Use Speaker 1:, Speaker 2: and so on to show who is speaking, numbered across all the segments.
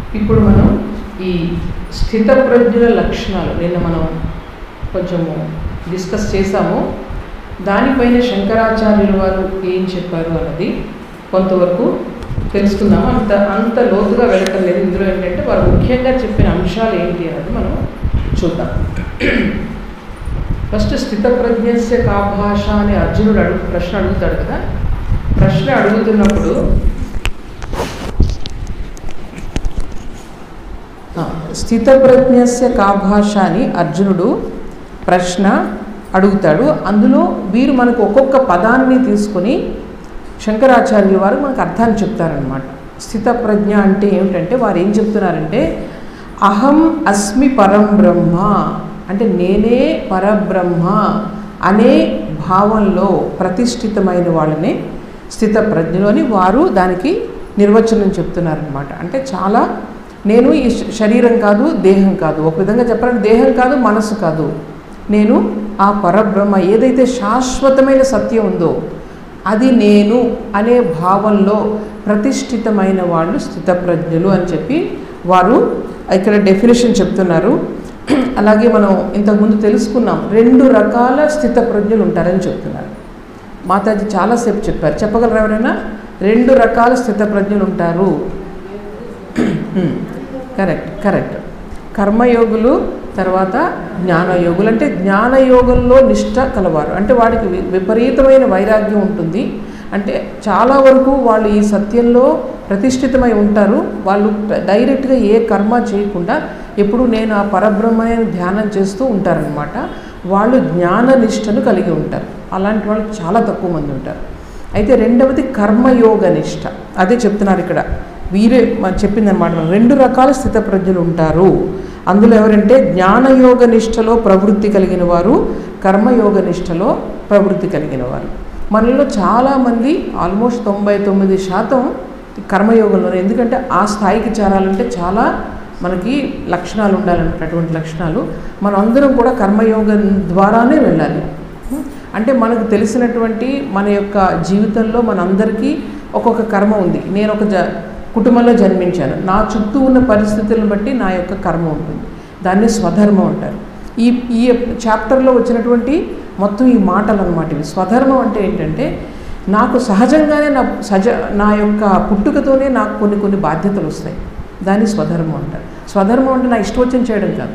Speaker 1: ఇప్పుడు మనం ఈ స్థితప్రజ్ఞుల లక్షణాలు నిన్న మనం కొంచెము డిస్కస్ చేశాము దానిపైన శంకరాచార్యుల వారు ఏం చెప్పారు అన్నది కొంతవరకు తెలుసుకుందాము అంత అంత లోతుగా వెళ్ళటం లేదు ఇందులో ఏంటంటే వారు ముఖ్యంగా చెప్పిన అంశాలు ఏంటి అన్నది మనం చూద్దాం ఫస్ట్ స్థితప్రజ్ఞస్య కా భాష అని అర్జునుడు అడుగు ప్రశ్న అడుగుతాడు కదా ప్రశ్న అడుగుతున్నప్పుడు ఆ, స్థితప్రజ్ఞస్య కా భాష అని అర్జునుడు ప్రశ్న అడుగుతాడు అందులో వీరు మనకు ఒక్కొక్క పదాన్ని తీసుకొని శంకరాచార్యుల వారు మనకు అర్థాన్ని చెప్తారనమాట స్థితప్రజ్ఞ అంటే ఏమిటంటే వారు ఏం చెప్తున్నారంటే అహం అస్మి పరం బ్రహ్మ అంటే నేనే పరబ్రహ్మ అనే భావంలో ప్రతిష్ఠితమైన వాళ్ళని స్థితప్రజ్ఞలు అని వారు దానికి నిర్వచనం చెప్తున్నారనమాట అంటే చాలా నేను ఈ శ- శరీరం కాదు దేహం కాదు ఒక విధంగా చెప్పాలంటే దేహం కాదు మనసు కాదు నేను ఆ పరబ్రహ్మ ఏదైతే శాశ్వతమైన సత్యం ఉందో అది నేను అనే భావంలో ప్రతిష్ఠితమైన వాళ్ళు స్థితప్రజ్ఞులు అని చెప్పి వారు ఇక్కడ డెఫినేషన్ చెప్తున్నారు అలాగే మనం ఇంతకుముందు తెలుసుకున్నాం రెండు రకాల స్థితప్రజ్ఞులు ఉంటారని చెప్తున్నారు మాతాజీ చాలాసేపు చెప్పారు చెప్పగలరా ఎవరైనా రెండు రకాల స్థితప్రజ్ఞులు ఉంటారు కరెక్ట్ కరెక్ట్ కర్మయోగులు తర్వాత జ్ఞానయోగులు అంటే జ్ఞానయోగంలో నిష్ట కలవారు అంటే వాడికి వి- విపరీతమైన వైరాగ్యం ఉంటుంది అంటే చాలా వరకు వాళ్ళు ఈ సత్యంలో ప్రతిష్ఠితమై ఉంటారు వాళ్ళు డైరెక్ట్గా ఏ కర్మ చేయకుండా ఎప్పుడు నేను ఆ పరబ్రహ్మని ధ్యానం చేస్తూ ఉంటారనమాట వాళ్ళు జ్ఞాన నిష్టను కలిగి ఉంటారు అలాంటి వాళ్ళు చాలా తక్కువ మంది ఉంటారు అయితే రెండవది కర్మయోగ నిష్ట అదే చెప్తున్నారు ఇక్కడ వీరే మ- చెప్పిందనమాట రెండు రకాల స్థితప్రజ్ఞులు ఉంటారు అందులో ఎవరంటే జ్ఞానయోగ నిష్టలో ప్రవృత్తి కలిగిన వారు కర్మయోగ నిష్టలో ప్రవృత్తి కలిగిన వారు మనలో చాలామంది ఆల్మోస్ట్ తొంభై తొమ్మిది శాతం కర్మయోగంలో ఎందుకంటే ఆ స్థాయికి చేరాలంటే చాలా మనకి లక్షణాలు ఉండాలన్నటువంటి లక్షణాలు మనం అందరం కూడా కర్మయోగం ద్వారానే వెళ్ళాలి అంటే మనకు తెలిసినటువంటి మన యొక్క జీవితంలో మనందరికీ ఒక్కొక్క కర్మ ఉంది నేను ఒక జ కుటుంబంలో జన్మించాను నా చుట్టూ ఉన్న పరిస్థితులను బట్టి నా యొక్క కర్మ ఉంటుంది దాన్ని స్వధర్మం అంటారు ఈ ఈ చాప్టర్లో వచ్చినటువంటి మొత్తం ఈ మాటలు అనమాట ఇవి స్వధర్మం అంటే ఏంటంటే నాకు సహజంగానే నా సహజ నా యొక్క పుట్టుకతోనే నాకు కొన్ని కొన్ని బాధ్యతలు వస్తాయి దాన్ని స్వధర్మం అంటారు స్వధర్మం అంటే నా ఇష్టం వచ్చిన చేయడం కాదు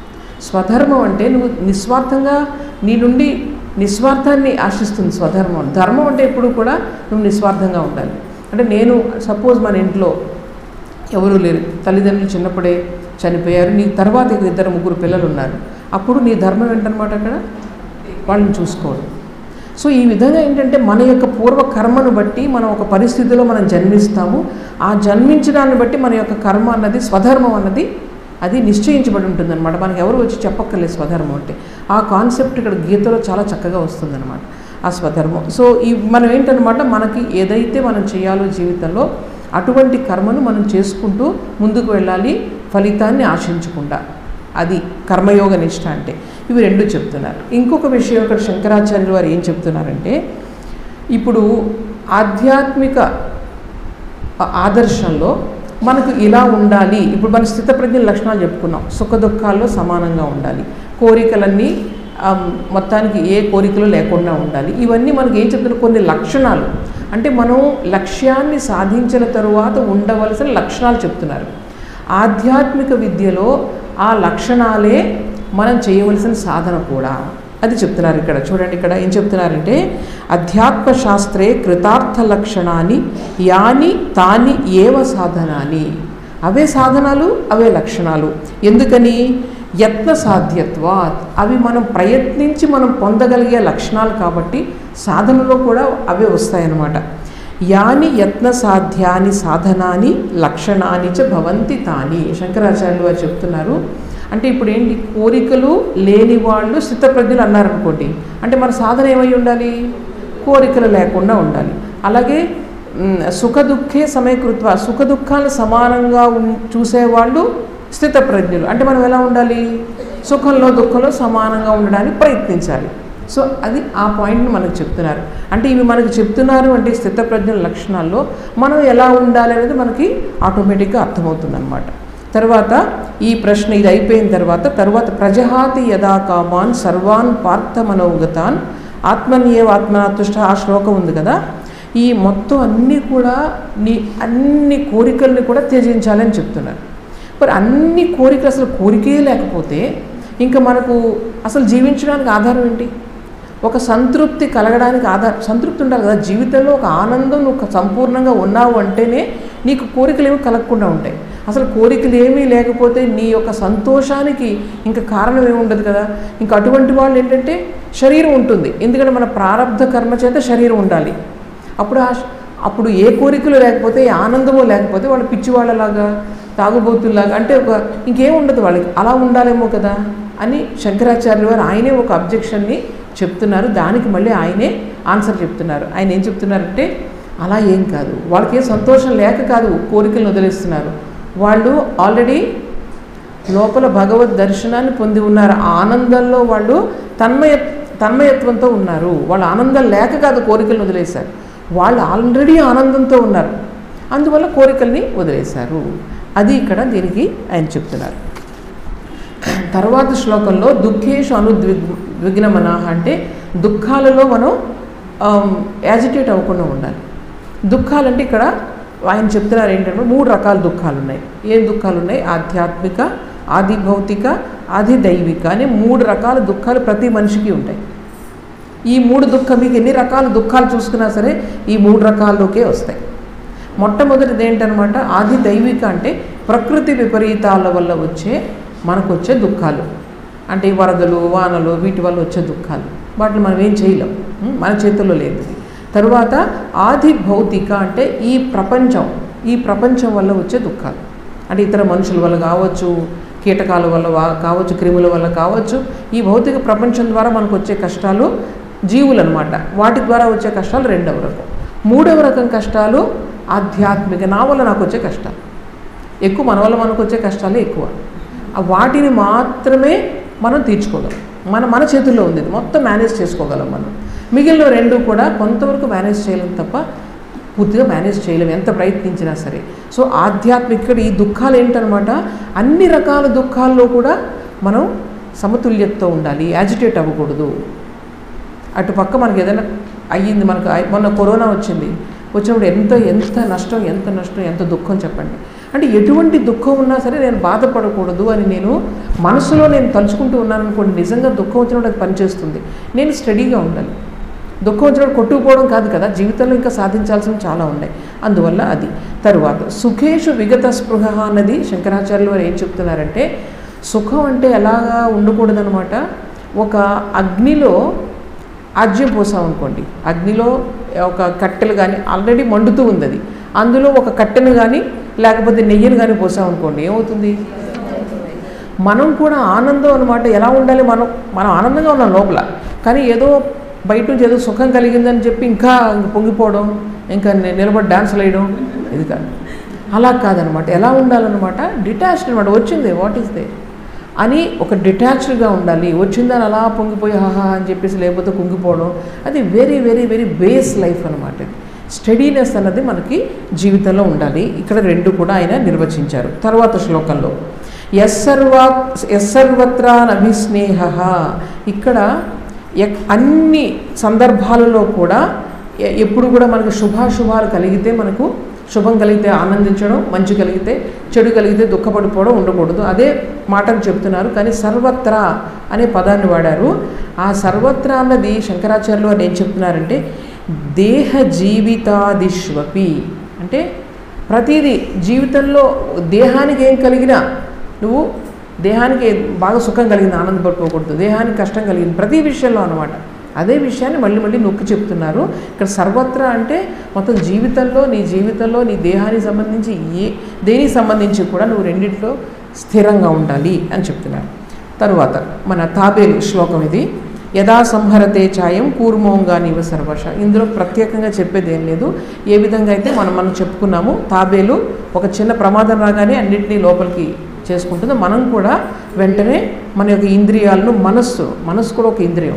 Speaker 1: స్వధర్మం అంటే నువ్వు నిస్వార్థంగా నీ నుండి నిస్వార్థాన్ని ఆశిస్తుంది స్వధర్మం ధర్మం అంటే ఎప్పుడు కూడా నువ్వు నిస్వార్థంగా ఉండాలి అంటే నేను సపోజ్ మన ఇంట్లో ఎవరు లేరు తల్లిదండ్రులు చిన్నప్పుడే చనిపోయారు నీ తర్వాత ఇక ఇద్దరు ముగ్గురు పిల్లలు ఉన్నారు అప్పుడు నీ ధర్మం ఏంటనమాట అక్కడ వాళ్ళని చూసుకోవడం సో ఈ విధంగా ఏంటంటే మన యొక్క పూర్వ కర్మను బట్టి మనం ఒక పరిస్థితిలో మనం జన్మిస్తాము ఆ జన్మించడాన్ని బట్టి మన యొక్క కర్మ అన్నది స్వధర్మం అన్నది అది నిశ్చయించబడి ఉంటుంది అనమాట మనకి ఎవరు వచ్చి చెప్పక్కర్లేదు స్వధర్మం అంటే ఆ కాన్సెప్ట్ ఇక్కడ గీతలో చాలా చక్కగా వస్తుందన్నమాట ఆ స్వధర్మం సో ఈ మనం ఏంటనమాట మనకి ఏదైతే మనం చేయాలో జీవితంలో అటువంటి కర్మను మనం చేసుకుంటూ ముందుకు వెళ్ళాలి ఫలితాన్ని ఆశించకుండా అది కర్మయోగ నిష్ట అంటే ఇవి రెండు చెప్తున్నారు ఇంకొక విషయం ఇక్కడ శంకరాచార్యులు వారు ఏం చెప్తున్నారంటే ఇప్పుడు ఆధ్యాత్మిక ఆ- ఆదర్శంలో మనకు ఇలా ఉండాలి ఇప్పుడు మన స్థితప్రజ్ఞ లక్షణాలు చెప్పుకున్నాం సుఖ దుఃఖాల్లో సమానంగా ఉండాలి కోరికలన్నీ ఆమ్, మొత్తానికి ఏ కోరికలు లేకుండా ఉండాలి ఇవన్నీ మనకి ఏం చెప్తున్నారు కొన్ని లక్షణాలు అంటే మనం లక్ష్యాన్ని సాధించిన తరువాత ఉండవలసిన లక్షణాలు చెప్తున్నారు ఆధ్యాత్మిక విద్యలో ఆ లక్షణాలే మనం చేయవలసిన సాధన కూడా అది చెప్తున్నారు ఇక్కడ చూడండి ఇక్కడ ఏం చెప్తున్నారంటే అధ్యాత్మ శాస్త్రే కృతార్థ లక్షణాన్ని యాని తాని ఏవ సాధనాని అవే సాధనాలు అవే లక్షణాలు ఎందుకని యత్న సాధ్యత్వాత్ అవి మనం ప్రయత్నించి మనం పొందగలిగే లక్షణాలు కాబట్టి సాధనలో కూడా అవే వస్తాయన్నమాట యాని యత్న సాధ్యాని సాధనాని లక్షణాని చ భవంతి తాని శంకరాచార్యులు వారు చెప్తున్నారు అంటే ఇప్పుడు ఏంటి కోరికలు లేని వాళ్ళు స్థితప్రజ్ఞులు అన్నారనుకోండి అంటే మన సాధన ఏమై ఉండాలి కోరికలు లేకుండా ఉండాలి అలాగే మ్, సుఖ దుఃఖే సమయకృత్వ సుఖ దుఃఖాలను సమానంగా ఉన్- చూసేవాళ్ళు స్థితప్రజ్ఞులు అంటే మనం ఎలా ఉండాలి సుఖంలో దుఃఖంలో సమానంగా ఉండడానికి ప్రయత్నించాలి సో అది ఆ పాయింట్ని మనకు చెప్తున్నారు అంటే ఇవి మనకు చెప్తున్నారు అంటే స్థితప్రజ్ఞ లక్షణాల్లో మనం ఎలా ఉండాలి అనేది మనకి ఆటోమేటిక్గా అర్థమవుతుంది అనమాట తర్వాత ఈ ప్రశ్న ఇది అయిపోయిన తర్వాత తర్వాత ప్రజహాతి యథా కామాన్ సర్వాన్ పార్థ మనోగతాన్ ఆత్మనీయవ ఆత్మనాతుష్ట ఆ శ్లోకం ఉంది కదా ఈ మొత్తం అన్నీ కూడా నీ అన్ని కోరికల్ని కూడా త్యజించాలని చెప్తున్నారు మరి అన్ని కోరికలు అసలు కోరికే లేకపోతే ఇంకా మనకు అసలు జీవించడానికి ఆధారం ఏంటి ఒక సంతృప్తి కలగడానికి ఆధార సంతృప్తి ఉండాలి కదా జీవితంలో ఒక ఆనందం నువ్వు సంపూర్ణంగా ఉన్నావు అంటేనే నీకు కోరికలు ఏమి కలగకుండా ఉంటాయి అసలు కోరికలు ఏమీ లేకపోతే నీ యొక్క సంతోషానికి ఇంకా కారణం ఏమి ఉండదు కదా ఇంకా అటువంటి వాళ్ళు ఏంటంటే శరీరం ఉంటుంది ఎందుకంటే మన ప్రారంధ కర్మ చేత శరీరం ఉండాలి అప్పుడు ఆ అప్పుడు ఏ కోరికలు లేకపోతే ఏ ఆనందమో లేకపోతే వాళ్ళు పిచ్చివాళ్ళలాగా తాగుబోతుల్లాగా అంటే ఒక ఇంకేం ఉండదు వాళ్ళకి అలా ఉండాలేమో కదా అని శంకరాచార్యుల వారు ఆయనే ఒక అబ్జెక్షన్ని చెప్తున్నారు దానికి మళ్ళీ ఆయనే ఆన్సర్ చెప్తున్నారు ఆయన ఏం చెప్తున్నారంటే అలా ఏం కాదు వాళ్ళకి ఏం సంతోషం లేక కాదు కోరికలను వదిలేస్తున్నారు వాళ్ళు ఆల్రెడీ లోపల భగవద్ దర్శనాన్ని పొంది ఉన్నారు ఆ ఆనందంలో వాళ్ళు తన్మయ తన్మయత్వంతో ఉన్నారు వాళ్ళు ఆనందం లేక కాదు కోరికలను వదిలేశారు వాళ్ళు ఆల్రెడీ ఆనందంతో ఉన్నారు అందువల్ల కోరికల్ని వదిలేశారు అది ఇక్కడ దీనికి ఆయన చెప్తున్నారు తర్వాత శ్లోకంలో దుఃఖేషు అనుద్విగ్నమనాహ అంటే దుఃఖాలలో మనం యాజిటేట్ అవ్వకుండా ఉండాలి దుఃఖాలంటే ఇక్కడ ఆయన చెప్తున్నారు ఏంటంటే మూడు రకాల దుఃఖాలు ఉన్నాయి ఏం దుఃఖాలు ఉన్నాయి ఆధ్యాత్మిక ఆది భౌతిక ఆది దైవిక అనే మూడు రకాల దుఃఖాలు ప్రతి మనిషికి ఉంటాయి ఈ మూడు దుఃఖం మీకు ఎన్ని రకాల దుఃఖాలు చూసుకున్నా సరే ఈ మూడు రకాల్లోకే వస్తాయి మొట్టమొదటిది ఏంటనమాట ఆది దైవిక అంటే ప్రకృతి విపరీతాల వల్ల వచ్చే మనకు వచ్చే దుఃఖాలు అంటే ఈ వరదలు వానలు వీటి వల్ల వచ్చే దుఃఖాలు వాటిని మనం ఏం చేయలేం ఉం? మన చేతుల్లో లేదు ఇది. తరువాత ఆది భౌతిక అంటే ఈ ప్రపంచం ఈ ప్రపంచం వల్ల వచ్చే దుఃఖాలు అంటే ఇతర మనుషుల వల్ల కావచ్చు కీటకాల వల్ల వా- కావచ్చు క్రిముల వల్ల కావచ్చు ఈ భౌతిక ప్రపంచం ద్వారా మనకు వచ్చే కష్టాలు జీవులు అనమాట వాటి ద్వారా వచ్చే కష్టాలు రెండవ రకం మూడవ రకం కష్టాలు ఆధ్యాత్మిక నా వల్ల నాకు వచ్చే కష్టాలు ఎక్కువ మన వల్ల మనకు వచ్చే కష్టాలే ఎక్కువ ఆ వాటిని మాత్రమే మనం తీర్చుకోగలం మన మన చేతుల్లో ఉంది ఇది. మొత్తం మేనేజ్ చేసుకోగలం మనం మిగిలిన రెండు కూడా కొంతవరకు మేనేజ్ చేయలేం తప్ప పూర్తిగా మేనేజ్ చేయలేం ఎంత ప్రయత్నించినా సరే సో ఆధ్యాత్మిక ఇక్కడ ఈ దుఃఖాలు ఏంటనమాట అన్ని రకాల దుఃఖాల్లో కూడా మనం సమతుల్యతతో ఉండాలి యాజిటేట్ అవ్వకూడదు అటు పక్క మనకి ఏదైనా అయ్యింది మనకు అయ్- మొన్న కరోనా వచ్చింది వచ్చినప్పుడు ఎంత ఎంత నష్టం ఎంత నష్టం ఎంత దుఃఖం చెప్పండి అంటే ఎటువంటి దుఃఖం ఉన్నా సరే నేను బాధపడకూడదు అని నేను మనసులో నేను తలుచుకుంటూ ఉన్నాను అనుకోండి నిజంగా దుఃఖం వచ్చినప్పుడు అది పనిచేస్తుంది నేను స్టడీగా ఉండాలి దుఃఖం వచ్చినప్పుడు కొట్టుకుపోవడం కాదు కదా జీవితంలో ఇంకా సాధించాల్సినవి చాలా ఉన్నాయి అందువల్ల అది తరువాత సుఖేషు విగత స్పృహ అన్నది శంకరాచార్యులు వారు ఏం చెప్తున్నారంటే సుఖం అంటే ఎలాగా ఉండకూడదనమాట ఒక అగ్నిలో ఆజ్యం పోసాం అనుకోండి అగ్నిలో ఒక కట్టెలు కానీ ఆల్రెడీ మండుతూ ఉంది అది అందులో ఒక కట్టెను కానీ లేకపోతే నెయ్యిని కానీ పోసాం అనుకోండి ఏమవుతుంది మనం కూడా ఆనందం అనమాట ఎలా ఉండాలి మనం మనం ఆనందంగా ఉన్నాం లోపల కానీ ఏదో బయట నుంచి ఏదో సుఖం కలిగిందని చెప్పి ఇంకా ఇంక పొంగిపోవడం ఇంకా ని- నిలబడి డాన్సులు వేయడం ఇది కాదు అలా కాదనమాట ఎలా ఉండాలన్నమాట డిటాచ్డ్ అనమాట వచ్చింది వాట్ ఈస్ దే అని ఒక డిటాచ్డ్గా ఉండాలి వచ్చిందని అలా పొంగిపోయి హాహా అని చెప్పేసి లేకపోతే కుంగిపోవడం అది very very very base life అనమాట ఇది స్టడీనెస్ అన్నది మనకి జీవితంలో ఉండాలి ఇక్కడ రెండు కూడా ఆయన నిర్వచించారు తర్వాత శ్లోకంలో ఎస్సర్వా ఎస్సర్వత్రా నభిస్నేహ ఇక్కడ ఎక్- అన్ని సందర్భాలలో కూడా ఎ- ఎప్పుడు కూడా మనకు శుభాశుభాలు కలిగితే మనకు శుభం కలిగితే ఆనందించడం మంచి కలిగితే చెడు కలిగితే దుఃఖపడిపోవడం ఉండకూడదు అదే మాటను చెప్తున్నారు కానీ సర్వత్రా అనే పదాన్ని వాడారు ఆ సర్వత్రా అన్నది శంకరాచార్యులు అని ఏం చెప్తున్నారంటే దేహ జీవితాదిష్వపి అంటే ప్రతిదీ జీవితంలో దేహానికి ఏం కలిగినా నువ్వు దేహానికి బాగా సుఖం కలిగింది ఆనందపడిపోకూడదు దేహానికి కష్టం కలిగింది ప్రతి విషయంలో అనమాట అదే విషయాన్ని మళ్ళీ మళ్ళీ నొక్కి చెప్తున్నారు ఇక్కడ సర్వత్రా అంటే మొత్తం జీవితంలో నీ జీవితంలో నీ దేహానికి సంబంధించి ఏ దేనికి సంబంధించి కూడా నువ్వు రెండిట్లో స్థిరంగా ఉండాలి అని చెప్తున్నారు తరువాత మన తాబేలు శ్లోకం ఇది యథా సంహరతే ఛాయం కూర్మోంగా నీవ సర్వశ ఇందులో ప్రత్యేకంగా చెప్పేది ఏం లేదు ఏ విధంగా అయితే మనం మనం చెప్పుకున్నాము తాబేలు ఒక చిన్న ప్రమాదం రాగానే అన్నింటినీ లోపలికి చేసుకుంటుంది మనం కూడా వెంటనే మన యొక్క ఇంద్రియాలను మనస్సు మనస్సు కూడా ఒక ఇంద్రియం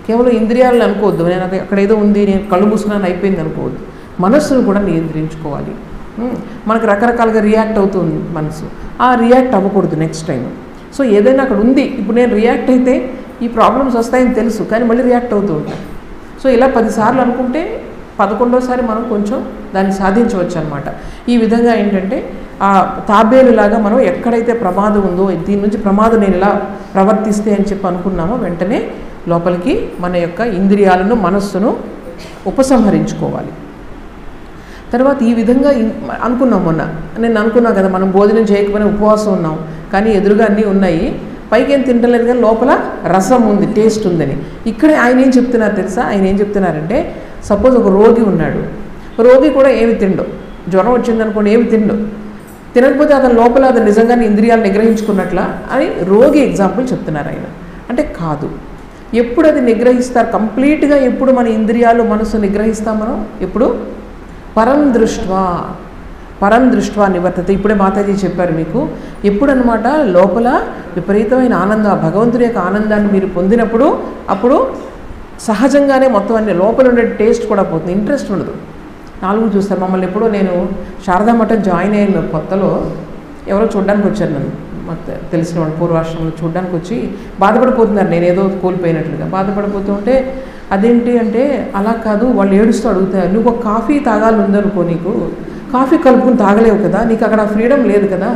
Speaker 1: కేవలం ఇంద్రియాలను అనుకోవద్దు నేను అక్కడ- అక్కడ ఏదో ఉంది నేను కళ్ళు మూసుకున్నాను అయిపోయింది అనుకోవద్దు మనస్సును కూడా నియంత్రించుకోవాలి ఉమ్, మనకు రకరకాలుగా రియాక్ట్ అవుతుంది మనసు ఆ రియాక్ట్ అవ్వకూడదు నెక్స్ట్ టైం సో ఏదైనా అక్కడ ఉంది ఇప్పుడు నేను రియాక్ట్ అయితే ఈ ప్రాబ్లమ్స్ వస్తాయని తెలుసు కానీ మళ్ళీ రియాక్ట్ అవుతూ ఉంటాను సో ఇలా పదిసార్లు అనుకుంటే పదకొండోసారి మనం కొంచెం దాన్ని సాధించవచ్చు అనమాట ఈ విధంగా ఏంటంటే ఆ తాబేలులాగా మనం ఎక్కడైతే ప్రమాదం ఉందో దీని నుంచి ప్రమాదం నేను ఇలా ప్రవర్తిస్తే అని చెప్పి అనుకున్నామో వెంటనే లోపలికి మన యొక్క ఇంద్రియాలను మనస్సును ఉపసంహరించుకోవాలి తర్వాత ఈ విధంగా ఇన్- అనుకున్నాం మొన్న నేను అనుకున్నా కదా మనం భోజనం చేయకపోయినా ఉపవాసం ఉన్నాం కానీ ఎదురుగా అన్నీ ఉన్నాయి పైకి ఏం తింటలేదు కానీ లోపల రసం ఉంది టేస్ట్ ఉందని ఇక్కడ ఆయన ఏం చెప్తున్నారు తెలుసా ఆయన ఏం చెప్తున్నారంటే సపోజ్ ఒక రోగి ఉన్నాడు రోగి కూడా ఏమి తిండు జ్వరం వచ్చిందనుకోండి ఏమి తిండు తినకపోతే అతని లోపల అతను నిజంగానే ఇంద్రియాలు నిగ్రహించుకున్నట్ల అని రోగి ఎగ్జాంపుల్ చెప్తున్నారు ఆయన అంటే కాదు ఎప్పుడు అది నిగ్రహిస్తారు కంప్లీట్గా ఎప్పుడు మన ఇంద్రియాలు మనసు నిగ్రహిస్తాం మనం ఎప్పుడు పరం దృష్ట్వా పరం దృష్ట్వా నివర్తత ఇప్పుడే మాతాజీ చెప్పారు మీకు ఎప్పుడనమాట లోపల విపరీతమైన ఆనందం ఆ భగవంతుడి యొక్క ఆనందాన్ని మీరు పొందినప్పుడు అప్పుడు సహజంగానే మొత్తం అన్ని లోపల ఉండే టేస్ట్ కూడా పోతుంది ఇంట్రెస్ట్ ఉండదు నాలుగు చూస్తారు మమ్మల్ని ఎప్పుడో నేను శారదా మఠం జాయిన్ అయిన కొత్తలో ఎవరో చూడడానికి వచ్చారు నన్ను మాకు తె- తెలిసిన వాళ్ళు పూర్వాశ్రమంలో చూడడానికి వచ్చి బాధపడిపోతున్నారు నేను ఏదో కోల్పోయినట్లుగా బాధపడిపోతుంటే అదేంటి అంటే అలా కాదు వాళ్ళు ఏడుస్తూ అడుగుతారు నువ్వు ఒక కాఫీ తాగాలి ఉందనుకో నీకు కాఫీ కలుపుకుని తాగలేవు కదా నీకు అక్కడ ఫ్రీడమ్ లేదు కదా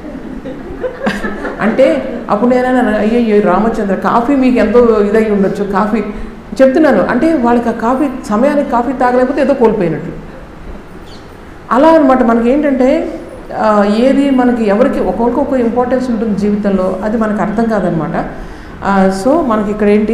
Speaker 1: అంటే అప్పుడు నేనైనా అయ్యయ్యో రామచంద్ర కాఫీ మీకు ఎంతో ఇదై ఉండొచ్చు కాఫీ చెప్తున్నాను అంటే వాళ్ళకి ఆ కాఫీ సమయానికి కాఫీ తాగలేకపోతే ఏదో కోల్పోయినట్లు అలా అనమాట మనకి ఏంటంటే ఆ, ఏది మనకి ఎవరికి ఒక్కొక్కరికి ఒక ఇంపార్టెన్స్ ఉంటుంది జీవితంలో అది మనకు అర్థం కాదనమాట ఆ, సో మనకి ఇక్కడ ఏంటి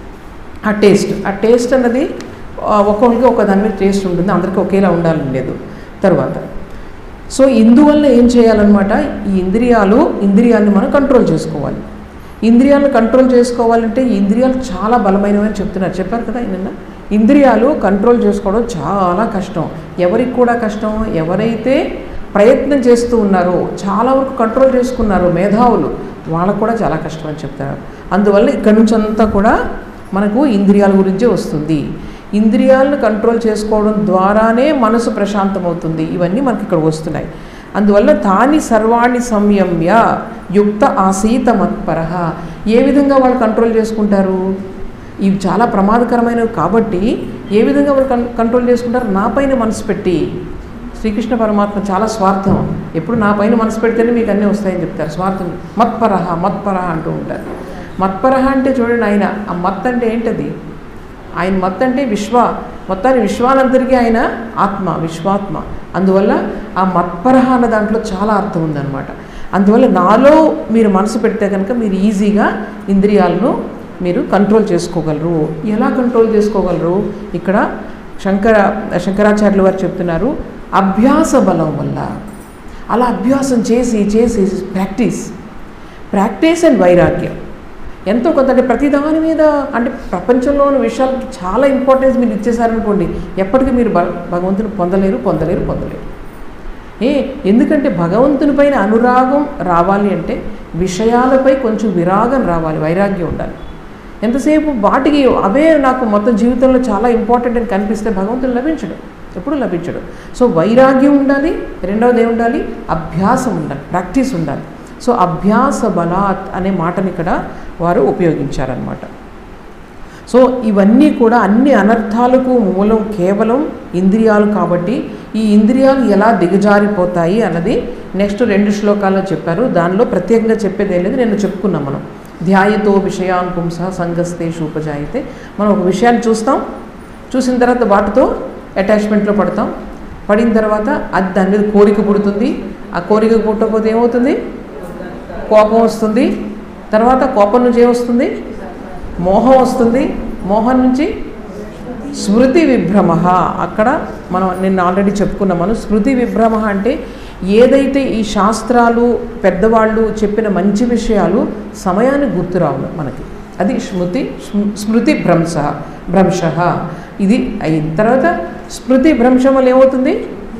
Speaker 1: ఆ టేస్ట్ ఆ టేస్ట్ అన్నది ఆ, ఒక్కొక్కరికి ఒక దాని మీద టేస్ట్ ఉంటుంది అందరికీ ఒకేలా ఉండాలని లేదు తర్వాత సో ఇందువల్ల ఏం చేయాలన్నమాట ఈ ఇంద్రియాలు ఇంద్రియాన్ని మనం కంట్రోల్ చేసుకోవాలి ఇంద్రియాలను కంట్రోల్ చేసుకోవాలంటే ఈ ఇంద్రియాలు చాలా బలమైనవి అని చెప్తున్నారు చెప్పారు కదా నిన్న ఇంద్రియాలు కంట్రోల్ చేసుకోవడం చాలా కష్టం ఎవరికి కూడా కష్టం ఎవరైతే ప్రయత్నం చేస్తూ ఉన్నారో చాలా వరకు కంట్రోల్ చేసుకున్నారో మేధావులు వాళ్ళకు కూడా చాలా కష్టం అని చెప్తారు అందువల్ల ఇక్కడ నుంచి అంతా కూడా మనకు ఇంద్రియాల గురించే వస్తుంది ఇంద్రియాలను కంట్రోల్ చేసుకోవడం ద్వారానే మనసు ప్రశాంతమవుతుంది ఇవన్నీ మనకి ఇక్కడ వస్తున్నాయి అందువల్ల తాని సర్వాణి సంయమ్య యుక్త ఆసీత మత్పర ఏ విధంగా వాళ్ళు కంట్రోల్ చేసుకుంటారు ఇవి చాలా ప్రమాదకరమైనవి కాబట్టి ఏ విధంగా వాళ్ళు కన్ కంట్రోల్ చేసుకుంటారు నా పైన మనసు పెట్టి శ్రీకృష్ణ పరమాత్మ చాలా స్వార్థం ఎప్పుడు నా పైన మనసు పెడితేనే మీకు అన్నీ వస్తాయని చెప్తారు స్వార్థం మత్పరహ మత్పరహ అంటూ ఉంటారు మత్పరహ అంటే చూడండి ఆయన ఆ మత్ అంటే ఏంటది ఆయన మత్ అంటే విశ్వ మొత్తాన్ని విశ్వానంతరికి ఆయన ఆత్మ విశ్వాత్మ అందువల్ల ఆ మత్పరహ అన్న దాంట్లో చాలా అర్థం ఉందన్నమాట అందువల్ల నాలో మీరు మనసు పెడితే కనుక మీరు ఈజీగా ఇంద్రియాలను మీరు కంట్రోల్ చేసుకోగలరు ఎలా కంట్రోల్ చేసుకోగలరు ఇక్కడ శంకర శంకరాచార్యులు వారు చెప్తున్నారు అభ్యాస బలం వల్ల అలా అభ్యాసం చేసి చేసి ప్రాక్టీస్ ప్రాక్టీస్ అండ్ వైరాగ్యం ఎంతో కొంత అంటే ప్రతి దాని మీద అంటే ప్రపంచంలో ఉన్న విషయాలకి చాలా ఇంపార్టెన్స్ మీరు ఇచ్చేసారనుకోండి ఎప్పటికీ మీరు భ భగవంతుని పొందలేరు పొందలేరు పొందలేరు ఏ ఎందుకంటే భగవంతుని పైన అనురాగం రావాలి అంటే విషయాలపై కొంచెం విరాగం రావాలి వైరాగ్యం ఉండాలి ఎంతసేపు వాటికి అవే నాకు మొత్తం జీవితంలో చాలా ఇంపార్టెంట్ అని కనిపిస్తే భగవంతుడు లభించడు ఎప్పుడు లభించడు సో వైరాగ్యం ఉండాలి రెండవది ఏముండాలి అభ్యాసం ఉండాలి ప్రాక్టీస్ ఉండాలి సో అభ్యాస బలాత్ అనే మాటని ఇక్కడ వారు ఉపయోగించారనమాట సో ఇవన్నీ కూడా అన్ని అనర్థాలకు మూలం కేవలం ఇంద్రియాలు కాబట్టి ఈ ఇంద్రియాలు ఎలా దిగజారిపోతాయి అన్నది నెక్స్ట్ రెండు శ్లోకాల్లో చెప్పారు దానిలో ప్రత్యేకంగా చెప్పేది ఏం లేదు నేను చెప్పుకున్నాం మనం ధ్యాయతో విషయాన్ పుంస సంగస్తేషు ఉపజాయితే మనం ఒక విషయాన్ని చూస్తాం చూసిన తర్వాత వాటితో అటాచ్మెంట్లో పడతాం పడిన తర్వాత అది దాని మీద కోరిక పుడుతుంది ఆ కోరిక పుట్టకపోతే ఏమవుతుంది కోపం వస్తుంది తర్వాత కోపం నుంచి ఏమొస్తుంది మోహం వస్తుంది మోహం నుంచి స్మృతి విభ్రమ అక్కడ మనం నిన్న ఆల్రెడీ చెప్పుకున్నామను స్మృతి విభ్రమ అంటే ఏదైతే ఈ శాస్త్రాలు పెద్దవాళ్ళు చెప్పిన మంచి విషయాలు సమయానికి గుర్తురావు మనకి అది స్మృతి స్మృ- స్మృతి భ్రంశ భ్రంశ ఇది అయిన తర్వాత స్మృతి భ్రంశం వల్ల ఏమవుతుంది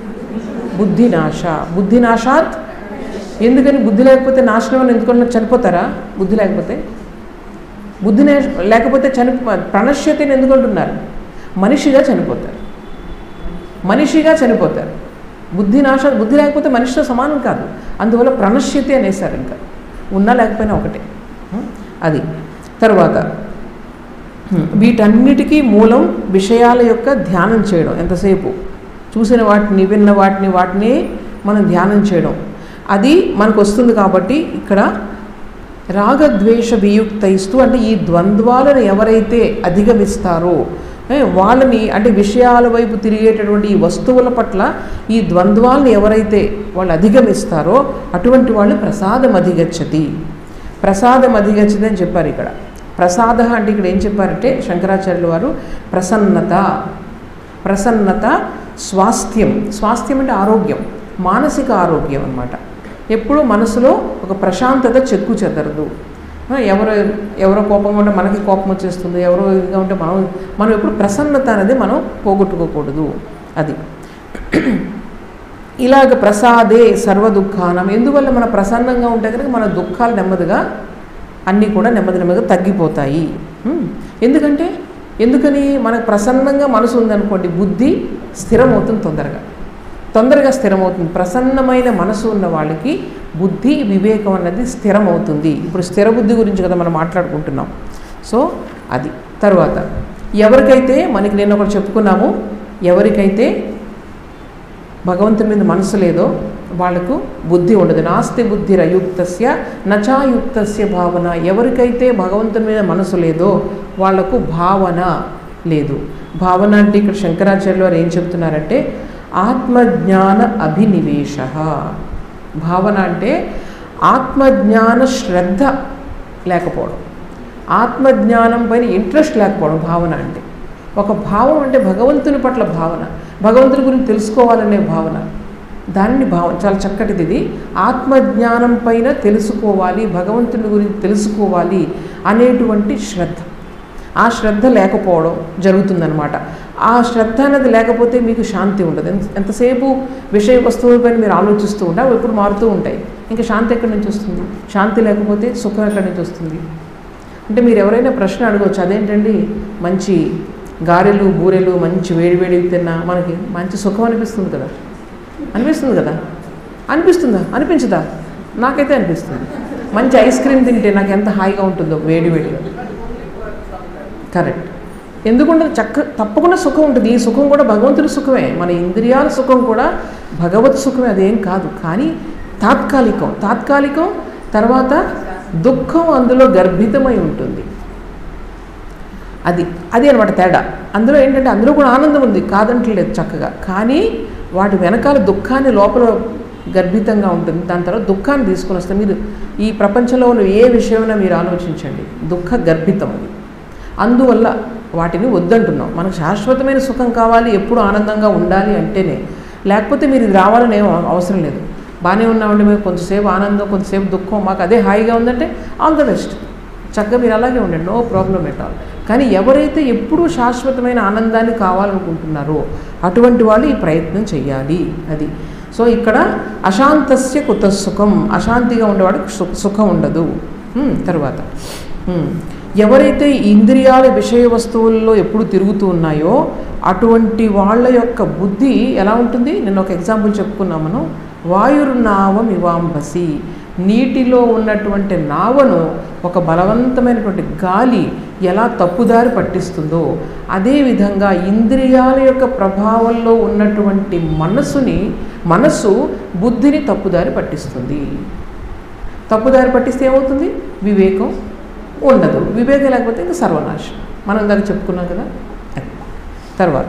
Speaker 1: బుద్ధి నాశ బుద్ధి నాశాత్ ఎందుకని బుద్ధి లేకపోతే నాశనం అని ఎందుకన్నా చనిపోతారా బుద్ధి లేకపోతే బుద్ధినే లేకపోతే చని ప్రణశ్యతని ఎందుకు అంటున్నారు మనిషిగా చనిపోతారు మనిషిగా చనిపోతారు బుద్ధి నాశ బుద్ధి లేకపోతే మనిషితో సమానం కాదు అందువల్ల ప్రణశ్యతి అనేసారు ఇంకా ఉన్నా లేకపోయినా ఒకటే ఉం? అది తర్వాత ఉం, వీటన్నిటికీ మూలం విషయాల యొక్క ధ్యానం చేయడం ఎంతసేపు చూసిన వాటిని విన్న వాటిని వాటిని మనం ధ్యానం చేయడం అది మనకు వస్తుంది కాబట్టి ఇక్కడ రాగద్వేష వియుక్తయిస్తూ అంటే ఈ ద్వంద్వాలను ఎవరైతే అధిగమిస్తారో ఏ, వాళ్ళని అంటే విషయాల వైపు తిరిగేటటువంటి ఈ వస్తువుల పట్ల ఈ ద్వంద్వాలను ఎవరైతే వాళ్ళు అధిగమిస్తారో అటువంటి వాళ్ళు ప్రసాదం అధిగచ్చతి ప్రసాదం అధిగచ్చతి అని చెప్పారు ఇక్కడ ప్రసాద అంటే ఇక్కడ ఏం చెప్పారంటే శంకరాచార్యుల వారు ప్రసన్నత ప్రసన్నత స్వాస్థ్యం స్వాస్థ్యం అంటే ఆరోగ్యం మానసిక ఆరోగ్యం అన్నమాట ఎప్పుడూ మనసులో ఒక ప్రశాంతత చెక్కు చెదరదు ఆ, ఎవరో ఎవరో కోపంగా ఉంటే మనకి కోపం వచ్చేస్తుంది ఎవరో ఇదిగా ఉంటే మనం మనం ఎప్పుడు ప్రసన్నత అనేది మనం పోగొట్టుకోకూడదు అది ఇలాగ ప్రసాదే సర్వ దుఃఖానం ఎందువల్ల మన ప్రసన్నంగా ఉంటే కనుక మన దుఃఖాలు నెమ్మదిగా అన్నీ కూడా నెమ్మది నెమ్మదిగా తగ్గిపోతాయి ఉమ్. ఎందుకంటే ఎందుకని మనకు ప్రసన్నంగా మనసు ఉందనుకోండి బుద్ధి స్థిరమవుతుంది తొందరగా తొందరగా స్థిరమవుతుంది ప్రసన్నమైన మనసు ఉన్న వాళ్ళకి బుద్ధి వివేకం అన్నది స్థిరమవుతుంది ఇప్పుడు స్థిర బుద్ధి గురించి కదా మనం మాట్లాడుకుంటున్నాం సో అది తర్వాత ఎవరికైతే మనకి నేను ఒకటి చెప్పుకున్నాము ఎవరికైతే భగవంతుని మీద మనసు లేదో వాళ్లకు బుద్ధి ఉండదు నాస్తి బుద్ధి రయుక్తస్య నచాయుక్తస్య భావన ఎవరికైతే భగవంతుని మీద మనసు లేదో వాళ్లకు భావన లేదు భావన అంటే ఇక్కడ శంకరాచార్యులు వారు ఏం చెప్తున్నారంటే ఆత్మజ్ఞాన అభినివేశ భావన అంటే ఆత్మజ్ఞాన శ్రద్ధ లేకపోవడం ఆత్మజ్ఞానం పైన ఇంట్రెస్ట్ లేకపోవడం భావన అంటే ఒక భావం అంటే భగవంతుని పట్ల భావన భగవంతుని గురించి తెలుసుకోవాలనే భావన దాన్ని భావం చాలా చక్కటిది ఇది ఆత్మజ్ఞానం పైన తెలుసుకోవాలి భగవంతుని గురించి తెలుసుకోవాలి అనేటువంటి శ్రద్ధ ఆ శ్రద్ధ లేకపోవడం జరుగుతుందన్నమాట ఆ శ్రద్ధ అనేది లేకపోతే మీకు శాంతి ఉండదు ఎంత- ఎంతసేపు విషయ వస్తువులపైన మీరు ఆలోచిస్తూ ఉంటే అవి ఎప్పుడు మారుతూ ఉంటాయి ఇంకా శాంతి ఎక్కడి నుంచి వస్తుంది శాంతి లేకపోతే సుఖం ఎక్కడి నుంచి వస్తుంది అంటే మీరు ఎవరైనా ప్రశ్న అడగవచ్చు అదేంటండి మంచి గారెలు బూరెలు మంచి వేడివేడి తిన్నా మనకి మంచి సుఖం అనిపిస్తుంది కదా అనిపిస్తుంది కదా అనిపిస్తుందా అనిపించదా నాకైతే అనిపిస్తుంది మంచి ఐస్ క్రీమ్ తింటే నాకు ఎంత హాయిగా ఉంటుందో వేడి వేడిగా కరెక్ట్ ఎందుకంటే చక్క తప్పకుండా సుఖం ఉంటుంది ఈ సుఖం కూడా భగవంతుడి సుఖమే మన ఇంద్రియాల సుఖం కూడా భగవత్ సుఖమే అదేం కాదు కానీ తాత్కాలికం తాత్కాలికం తర్వాత దుఃఖం అందులో గర్భితమై ఉంటుంది అది అది అనమాట తేడా అందులో ఏంటంటే అందులో కూడా ఆనందం ఉంది కాదంటలేదు చక్కగా కానీ వాటి వెనకాల దుఃఖాన్ని లోపల గర్భితంగా ఉంటుంది దాని తర్వాత దుఃఖాన్ని తీసుకొని వస్తే మీరు ఈ ప్రపంచంలో ఉన్న ఏ విషయమైనా మీరు ఆలోచించండి దుఃఖ గర్భితం అది అందువల్ల వాటిని వద్దంటున్నాం మనకు శాశ్వతమైన సుఖం కావాలి ఎప్పుడు ఆనందంగా ఉండాలి అంటేనే లేకపోతే మీరు ఇది రావాలని ఏం అవసరం లేదు బాగానే ఉన్నామండి మేము కొంతసేపు ఆనందం కొంతసేపు దుఃఖం మాకు అదే హాయిగా ఉందంటే ఆల్ ద బెస్ట్ చక్కగా మీరు అలాగే ఉండండి నో ప్రాబ్లం ఎట్ ఆల్ కానీ ఎవరైతే ఎప్పుడూ శాశ్వతమైన ఆనందాన్ని కావాలనుకుంటున్నారో అటువంటి వాళ్ళు ఈ ప్రయత్నం చేయాలి అది సో ఇక్కడ అశాంతస్య కుత సుఖం అశాంతిగా ఉండేవాడికి సు సుఖం ఉండదు ఉమ్, తర్వాత ఉమ్, ఎవరైతే ఈ ఇంద్రియాల విషయ వస్తువుల్లో ఎప్పుడు తిరుగుతూ ఉన్నాయో అటువంటి వాళ్ళ యొక్క బుద్ధి ఎలా ఉంటుంది నేను ఒక ఎగ్జాంపుల్ చెప్పుకున్నాం మనం వాయుర్నావం ఇవాంబసి నీటిలో ఉన్నటువంటి నావను ఒక బలవంతమైనటువంటి గాలి ఎలా తప్పుదారి పట్టిస్తుందో అదేవిధంగా ఇంద్రియాల యొక్క ప్రభావంలో ఉన్నటువంటి మనసుని మనసు బుద్ధిని తప్పుదారి పట్టిస్తుంది తప్పుదారి పట్టిస్తే ఏమవుతుంది వివేకం ఉండదు వివేకం లేకపోతే ఇంకా సర్వనాశం మనం దాన్ని చెప్పుకున్నాం కదా అది. తర్వాత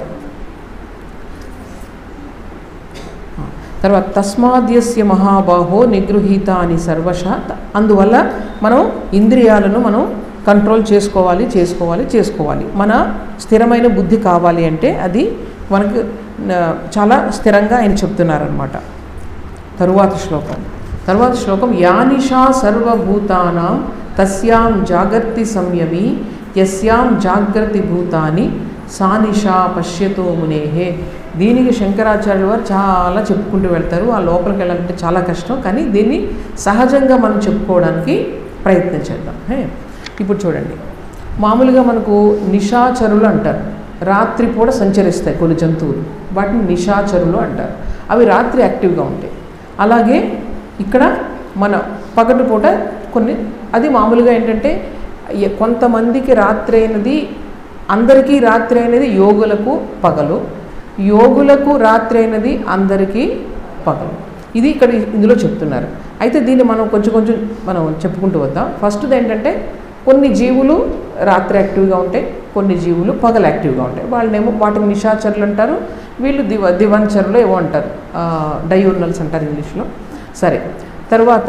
Speaker 1: ఆ, తర్వాత తస్మాద్యస్య మహాబాహో నిగృహీతాని సర్వశ అందువల్ల మనం ఇంద్రియాలను మనం కంట్రోల్ చేసుకోవాలి చేసుకోవాలి చేసుకోవాలి మన స్థిరమైన బుద్ధి కావాలి అంటే అది మనకు ఆ, చాలా స్థిరంగా ఆయన చెప్తున్నారనమాట తరువాత శ్లోకం తరువాత శ్లోకం యానిషా సర్వభూతానాం తస్యాం జాగర్తి సంయమి యస్యాం జాగ్రత్తి భూతాని సానిషా పశ్యతో మునేహే దీనికి శంకరాచార్యుల వారు చాలా చెప్పుకుంటూ వెళ్తారు ఆ లోపలికి వెళ్ళాలంటే చాలా కష్టం కానీ దీన్ని సహజంగా మనం చెప్పుకోవడానికి ప్రయత్నం చేద్దాం హే ఇప్పుడు చూడండి మామూలుగా మనకు నిశాచరులు అంటారు రాత్రి పూట సంచరిస్తాయి కొన్ని జంతువులు వాటిని నిశాచరులు అంటారు అవి రాత్రి యాక్టివ్గా ఉంటాయి అలాగే ఇక్కడ మన పగటి పూట కొన్ని అది మామూలుగా ఏంటంటే ఎ- కొంతమందికి రాత్రి అయినది అందరికీ రాత్రి అయినది యోగులకు పగలు యోగులకు రాత్రి అయినది అందరికీ పగలు ఇది ఇక్కడ ఇందులో చెప్తున్నారు అయితే దీన్ని మనం కొంచెం కొంచెం మనం చెప్పుకుంటూ వద్దాం ఫస్ట్ది ఏంటంటే కొన్ని జీవులు రాత్రి యాక్టివ్గా ఉంటాయి కొన్ని జీవులు పగలు యాక్టివ్గా ఉంటాయి వాళ్ళనేమో వాటిని నిశాచరులు అంటారు వీళ్ళు దివ దివంచరులు ఏవో అంటారు డయూర్నల్స్ అంటారు ఇంగ్లీష్లో సరే తర్వాత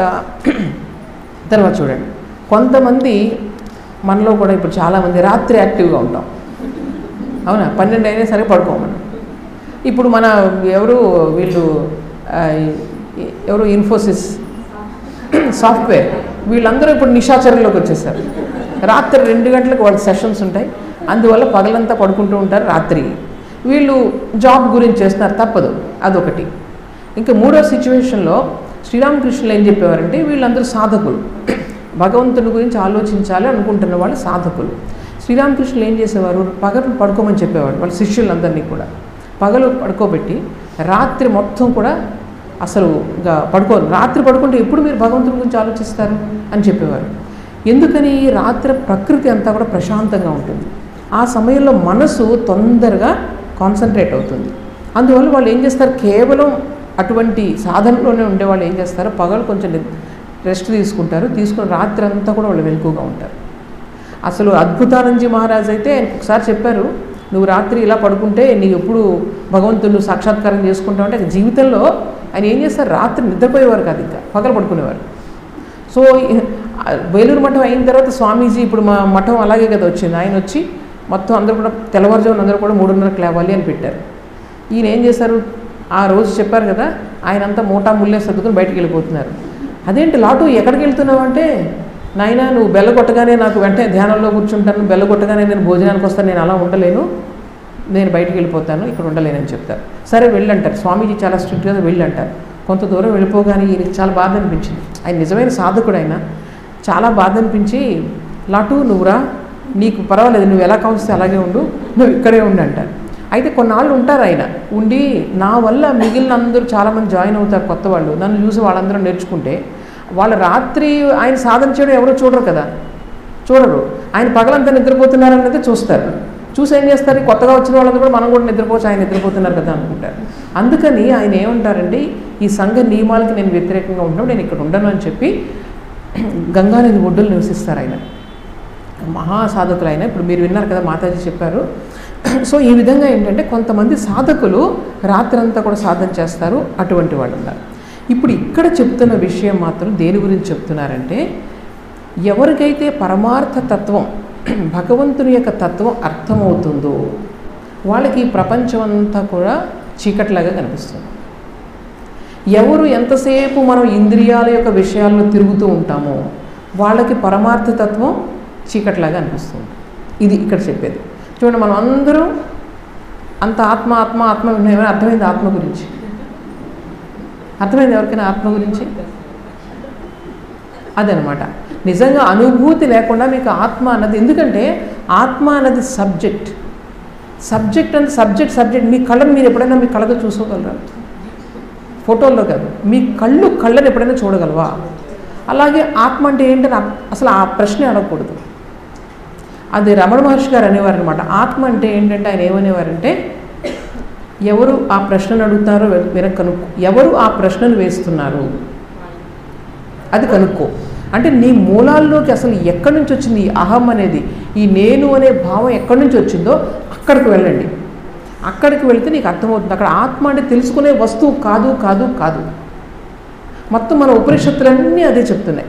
Speaker 1: తర్వాత చూడండి కొంతమంది మనలో కూడా ఇప్పుడు చాలామంది రాత్రి యాక్టివ్గా ఉంటాం అవునా పన్నెండు అయినా సరే పడుకోమని ఇప్పుడు మన ఎవరు వీళ్ళు ఆ, ఈ- ఎవరు ఇన్ఫోసిస్ సాఫ్ట్వేర్ వీళ్ళందరూ ఇప్పుడు నిశాచరులోకి వచ్చేసారు రాత్రి రెండు గంటలకు వాళ్ళకి సెషన్స్ ఉంటాయి అందువల్ల పగలంతా పడుకుంటూ ఉంటారు రాత్రి వీళ్ళు జాబ్ గురించి చేస్తున్నారు తప్పదు అదొకటి ఇంకా మూడో సిచ్యువేషన్లో శ్రీరామకృష్ణులు ఏం చెప్పేవారంటే వీళ్ళందరూ సాధకులు భగవంతుని గురించి ఆలోచించాలి అనుకుంటున్న వాళ్ళు సాధకులు శ్రీరామకృష్ణులు ఏం చేసేవారు పగలు పడుకోమని చెప్పేవాడు వాళ్ళ శిష్యులందరినీ కూడా పగలు పడుకోబెట్టి రాత్రి మొత్తం కూడా అసలు ఇంకా పడుకోరు రాత్రి పడుకుంటే ఎప్పుడు మీరు భగవంతుని గురించి ఆలోచిస్తారు అని చెప్పేవారు ఎందుకని రాత్రి ప్రకృతి అంతా కూడా ప్రశాంతంగా ఉంటుంది ఆ సమయంలో మనసు తొందరగా కాన్సన్ట్రేట్ అవుతుంది అందువల్ల వాళ్ళు ఏం చేస్తారు కేవలం అటువంటి సాధనలోనే ఉండే వాళ్ళు ఏం చేస్తారు పగలు కొంచెం రెస్ట్ తీసుకుంటారు తీసుకుని రాత్రి అంతా కూడా వాళ్ళు వెనుకగా ఉంటారు అసలు అద్భుతానందజీ మహారాజ్ అయితే ఆయనకు ఒకసారి చెప్పారు నువ్వు రాత్రి ఇలా పడుకుంటే నీకు ఎప్పుడు భగవంతుడు సాక్షాత్కారం చేసుకుంటావు అంటే జీవితంలో ఆయన ఏం చేస్తారు రాత్రి నిద్రపోయేవారు కాదు ఇంకా పగలు పడుకునేవారు సో ఈ- ఆ వేలూరు మఠం అయిన తర్వాత స్వామీజీ ఇప్పుడు మా మఠం అలాగే కదా వచ్చింది ఆయన వచ్చి మొత్తం అందరూ కూడా తెల్లవారుజామున అందరూ కూడా మూడున్నరకు లేవాలి అని పెట్టారు ఈయన ఏం చేశారు ఆ రోజు చెప్పారు కదా ఆయన అంతా మూటా ముల్లే సర్దుకుని బయటికి వెళ్ళిపోతున్నారు అదేంటి లాటు ఎక్కడికి వెళ్తున్నావు అంటే నాయనా నువ్వు బెల్ల కొట్టగానే నాకు వెంటనే ధ్యానంలో కూర్చుంటాను బెల్ల కొట్టగానే నేను భోజనానికి వస్తాను నేను అలా ఉండలేను నేను బయటికి వెళ్ళిపోతాను ఇక్కడ ఉండలేనని చెప్తారు సరే వెళ్ళంటారు స్వామీజీ చాలా స్ట్రిక్ట్గా వెళ్ళంటారు కొంత దూరం వెళ్ళిపోగానే ఈయనకి చాలా బాధ అనిపించింది ఆయన నిజమైన సాధకుడు ఆయన చాలా బాధ అనిపించి లాటు నువ్వురా నీకు పర్వాలేదు నువ్వు ఎలా కావస్తే అలాగే ఉండు నువ్వు ఇక్కడే ఉండు అంటారు అయితే కొన్నాళ్ళు ఉంటారు ఆయన ఉండి నా వల్ల మిగిలిన అందరూ చాలామంది జాయిన్ అవుతారు కొత్త వాళ్ళు నన్ను చూసి వాళ్ళందరూ నేర్చుకుంటే వాళ్ళ రాత్రి ఆయన సాధన చేయడం ఎవరో చూడరు కదా చూడరు ఆయన పగలంతా నిద్రపోతున్నారన్నది చూస్తారు చూసి ఏం చేస్తారు ఈ కొత్తగా వచ్చిన వాళ్ళందరూ కూడా మనం కూడా నిద్రపోవచ్చు ఆయన నిద్రపోతున్నారు కదా అనుకుంటారు అందుకని ఆయన ఏమంటారండి ఈ సంఘ నియమాలకి నేను వ్యతిరేకంగా ఉండడం నేను ఇక్కడ ఉండను అని చెప్పి గంగానది ఒడ్డులు నివసిస్తారు ఆయన మహాసాధకులు ఆయన ఇప్పుడు మీరు విన్నారు కదా మాతాజీ చెప్పారు సో ఈ విధంగా ఏంటంటే కొంతమంది సాధకులు రాత్రంతా కూడా సాధన చేస్తారు అటువంటి వాళ్ళు ఉన్నారు ఇప్పుడు ఇక్కడ చెప్తున్న విషయం మాత్రం దేని గురించి చెప్తున్నారంటే ఎవరికైతే పరమార్థ తత్వం భగవంతుని యొక్క తత్వం అర్థమవుతుందో వాళ్ళకి ఈ ప్రపంచం అంతా కూడా చీకట్లాగా కనిపిస్తుంది ఎవరు ఎంతసేపు మనం ఇంద్రియాల యొక్క విషయాల్లో తిరుగుతూ ఉంటామో వాళ్ళకి పరమార్థ తత్వం చీకట్లాగా అనిపిస్తుంది ఇది ఇక్కడ చెప్పేది చూడండి మనం అందరం అంత ఆత్మ ఆత్మ ఆత్మ ఏమైనా అర్థమైంది ఆత్మ గురించి అర్థమైంది ఎవరికైనా ఆత్మ గురించి అదనమాట నిజంగా అనుభూతి లేకుండా మీకు ఆత్మ అన్నది ఎందుకంటే ఆత్మ అన్నది సబ్జెక్ట్ సబ్జెక్ట్ అంటే సబ్జెక్ట్ సబ్జెక్ట్ మీ కళ్ళని మీరు ఎప్పుడైనా మీ కళ్ళతో చూసుకోగలరా ఫోటోల్లో కాదు మీ కళ్ళు కళ్ళని ఎప్పుడైనా చూడగలవా అలాగే ఆత్మ అంటే ఏంటని అ- అసలు ఆ ప్రశ్నే అడగకూడదు అది రమణ మహర్షి గారు అనేవారు అనమాట ఆత్మ అంటే ఏంటంటే ఆయన ఏమనేవారంటే ఎవరు ఆ ప్రశ్నను అడుగుతారో వెనక కనుక్కో ఎవరు ఆ ప్రశ్నను వేస్తున్నారు అది కనుక్కో అంటే నీ మూలాల్లోకి అసలు ఎక్కడి నుంచి వచ్చింది ఈ అహం అనేది ఈ నేను అనే భావం ఎక్కడి నుంచి వచ్చిందో అక్కడికి వెళ్ళండి అక్కడికి వెళితే నీకు అర్థమవుతుంది అక్కడ ఆత్మ అంటే తెలుసుకునే వస్తువు కాదు కాదు కాదు మొత్తం మన ఉపనిషత్తులన్నీ అదే చెప్తున్నాయి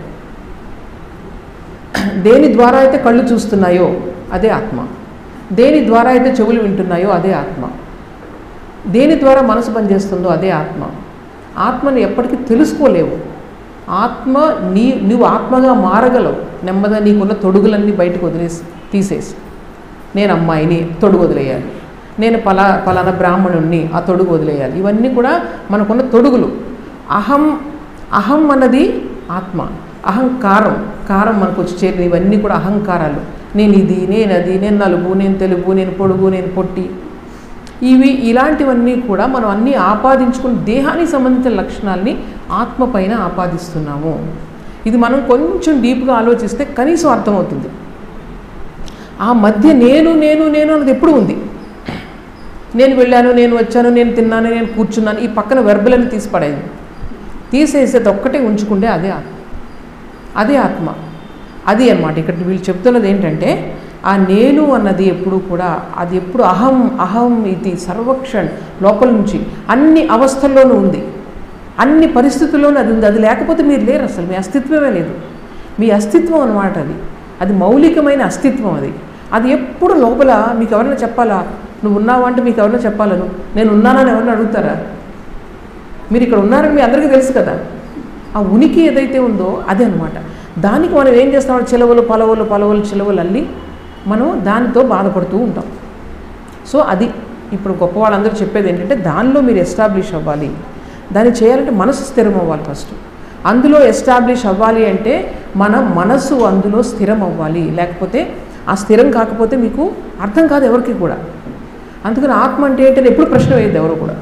Speaker 1: దేని ద్వారా అయితే కళ్ళు చూస్తున్నాయో అదే ఆత్మ దేని ద్వారా అయితే చెవులు వింటున్నాయో అదే ఆత్మ దేని ద్వారా మనసు పనిచేస్తుందో అదే ఆత్మ ఆత్మని ఎప్పటికీ తెలుసుకోలేవు ఆత్మ నీ నువ్వు ఆత్మగా మారగలవు నెమ్మదిగా నీకున్న తొడుగులన్నీ బయటకు వదిలేసి తీసేసి నేను అమ్మాయిని తొడుగు వదిలేయాలి నేను పలా పలానా బ్రాహ్మణుణ్ణి ఆ తొడుగు వదిలేయాలి ఇవన్నీ కూడా మనకున్న తొడుగులు అహం అహం అన్నది ఆత్మ అహంకారం కారం మనకు వచ్చి చేరిన ఇవన్నీ కూడా అహంకారాలు నేను ఇది నేను అది నేను నలుపు నేను తెలుగు నేను పొడుగు నేను పొట్టి ఇవి ఇలాంటివన్నీ కూడా మనం అన్నీ ఆపాదించుకుని దేహానికి సంబంధించిన లక్షణాలని ఆత్మ పైన ఆపాదిస్తున్నాము ఇది మనం కొంచెం డీప్గా ఆలోచిస్తే కనీసం అర్థమవుతుంది ఆ మధ్య నేను నేను నేను అన్నది ఎప్పుడు ఉంది నేను వెళ్ళాను నేను వచ్చాను నేను తిన్నాను నేను కూర్చున్నాను ఈ పక్కన వెర్బలని తీసి పడేది తీసేసేది ఒక్కటే ఉంచుకుంటే అదే ఆత్మ అదే ఆత్మ అది అన్నమాట ఇక్కడ వీళ్ళు చెప్తున్నది ఏంటంటే ఆ నేను అన్నది ఎప్పుడు కూడా అది ఎప్పుడు అహం అహం ఇది సర్వక్షణ్ లోపల నుంచి అన్ని అవస్థల్లోనూ ఉంది అన్ని పరిస్థితుల్లోనూ అది ఉంది అది లేకపోతే మీరు లేరు అసలు మీ అస్తిత్వమే లేదు మీ అస్తిత్వం అన్నమాట అది అది మౌలికమైన అస్తిత్వం అది అది ఎప్పుడు లోపల మీకు ఎవరైనా చెప్పాలా నువ్వు ఉన్నావా అంటే మీకు ఎవరైనా చెప్పాలను నేను ఉన్నానని ఎవరైనా అడుగుతారా మీరు ఇక్కడ ఉన్నారని మీ అందరికీ తెలుసు కదా ఆ ఉనికి ఏదైతే ఉందో అదే అనమాట దానికి మనం ఏం చేస్తామంటే చిలవలు పలవలు పలవలు చిలవలు అల్లి మనం దానితో బాధపడుతూ ఉంటాం సో అది ఇప్పుడు గొప్ప వాళ్ళందరూ చెప్పేది ఏంటంటే దానిలో మీరు ఎస్టాబ్లిష్ అవ్వాలి దాన్ని చేయాలంటే మనసు స్థిరం అవ్వాలి ఫస్ట్ అందులో ఎస్టాబ్లిష్ అవ్వాలి అంటే మన మనసు అందులో స్థిరం అవ్వాలి లేకపోతే ఆ స్థిరం కాకపోతే మీకు అర్థం కాదు ఎవరికి కూడా అందుకని ఆత్మ అంటే ఏంటని ఎప్పుడు ప్రశ్న వేయద్దు ఎవరు కూడా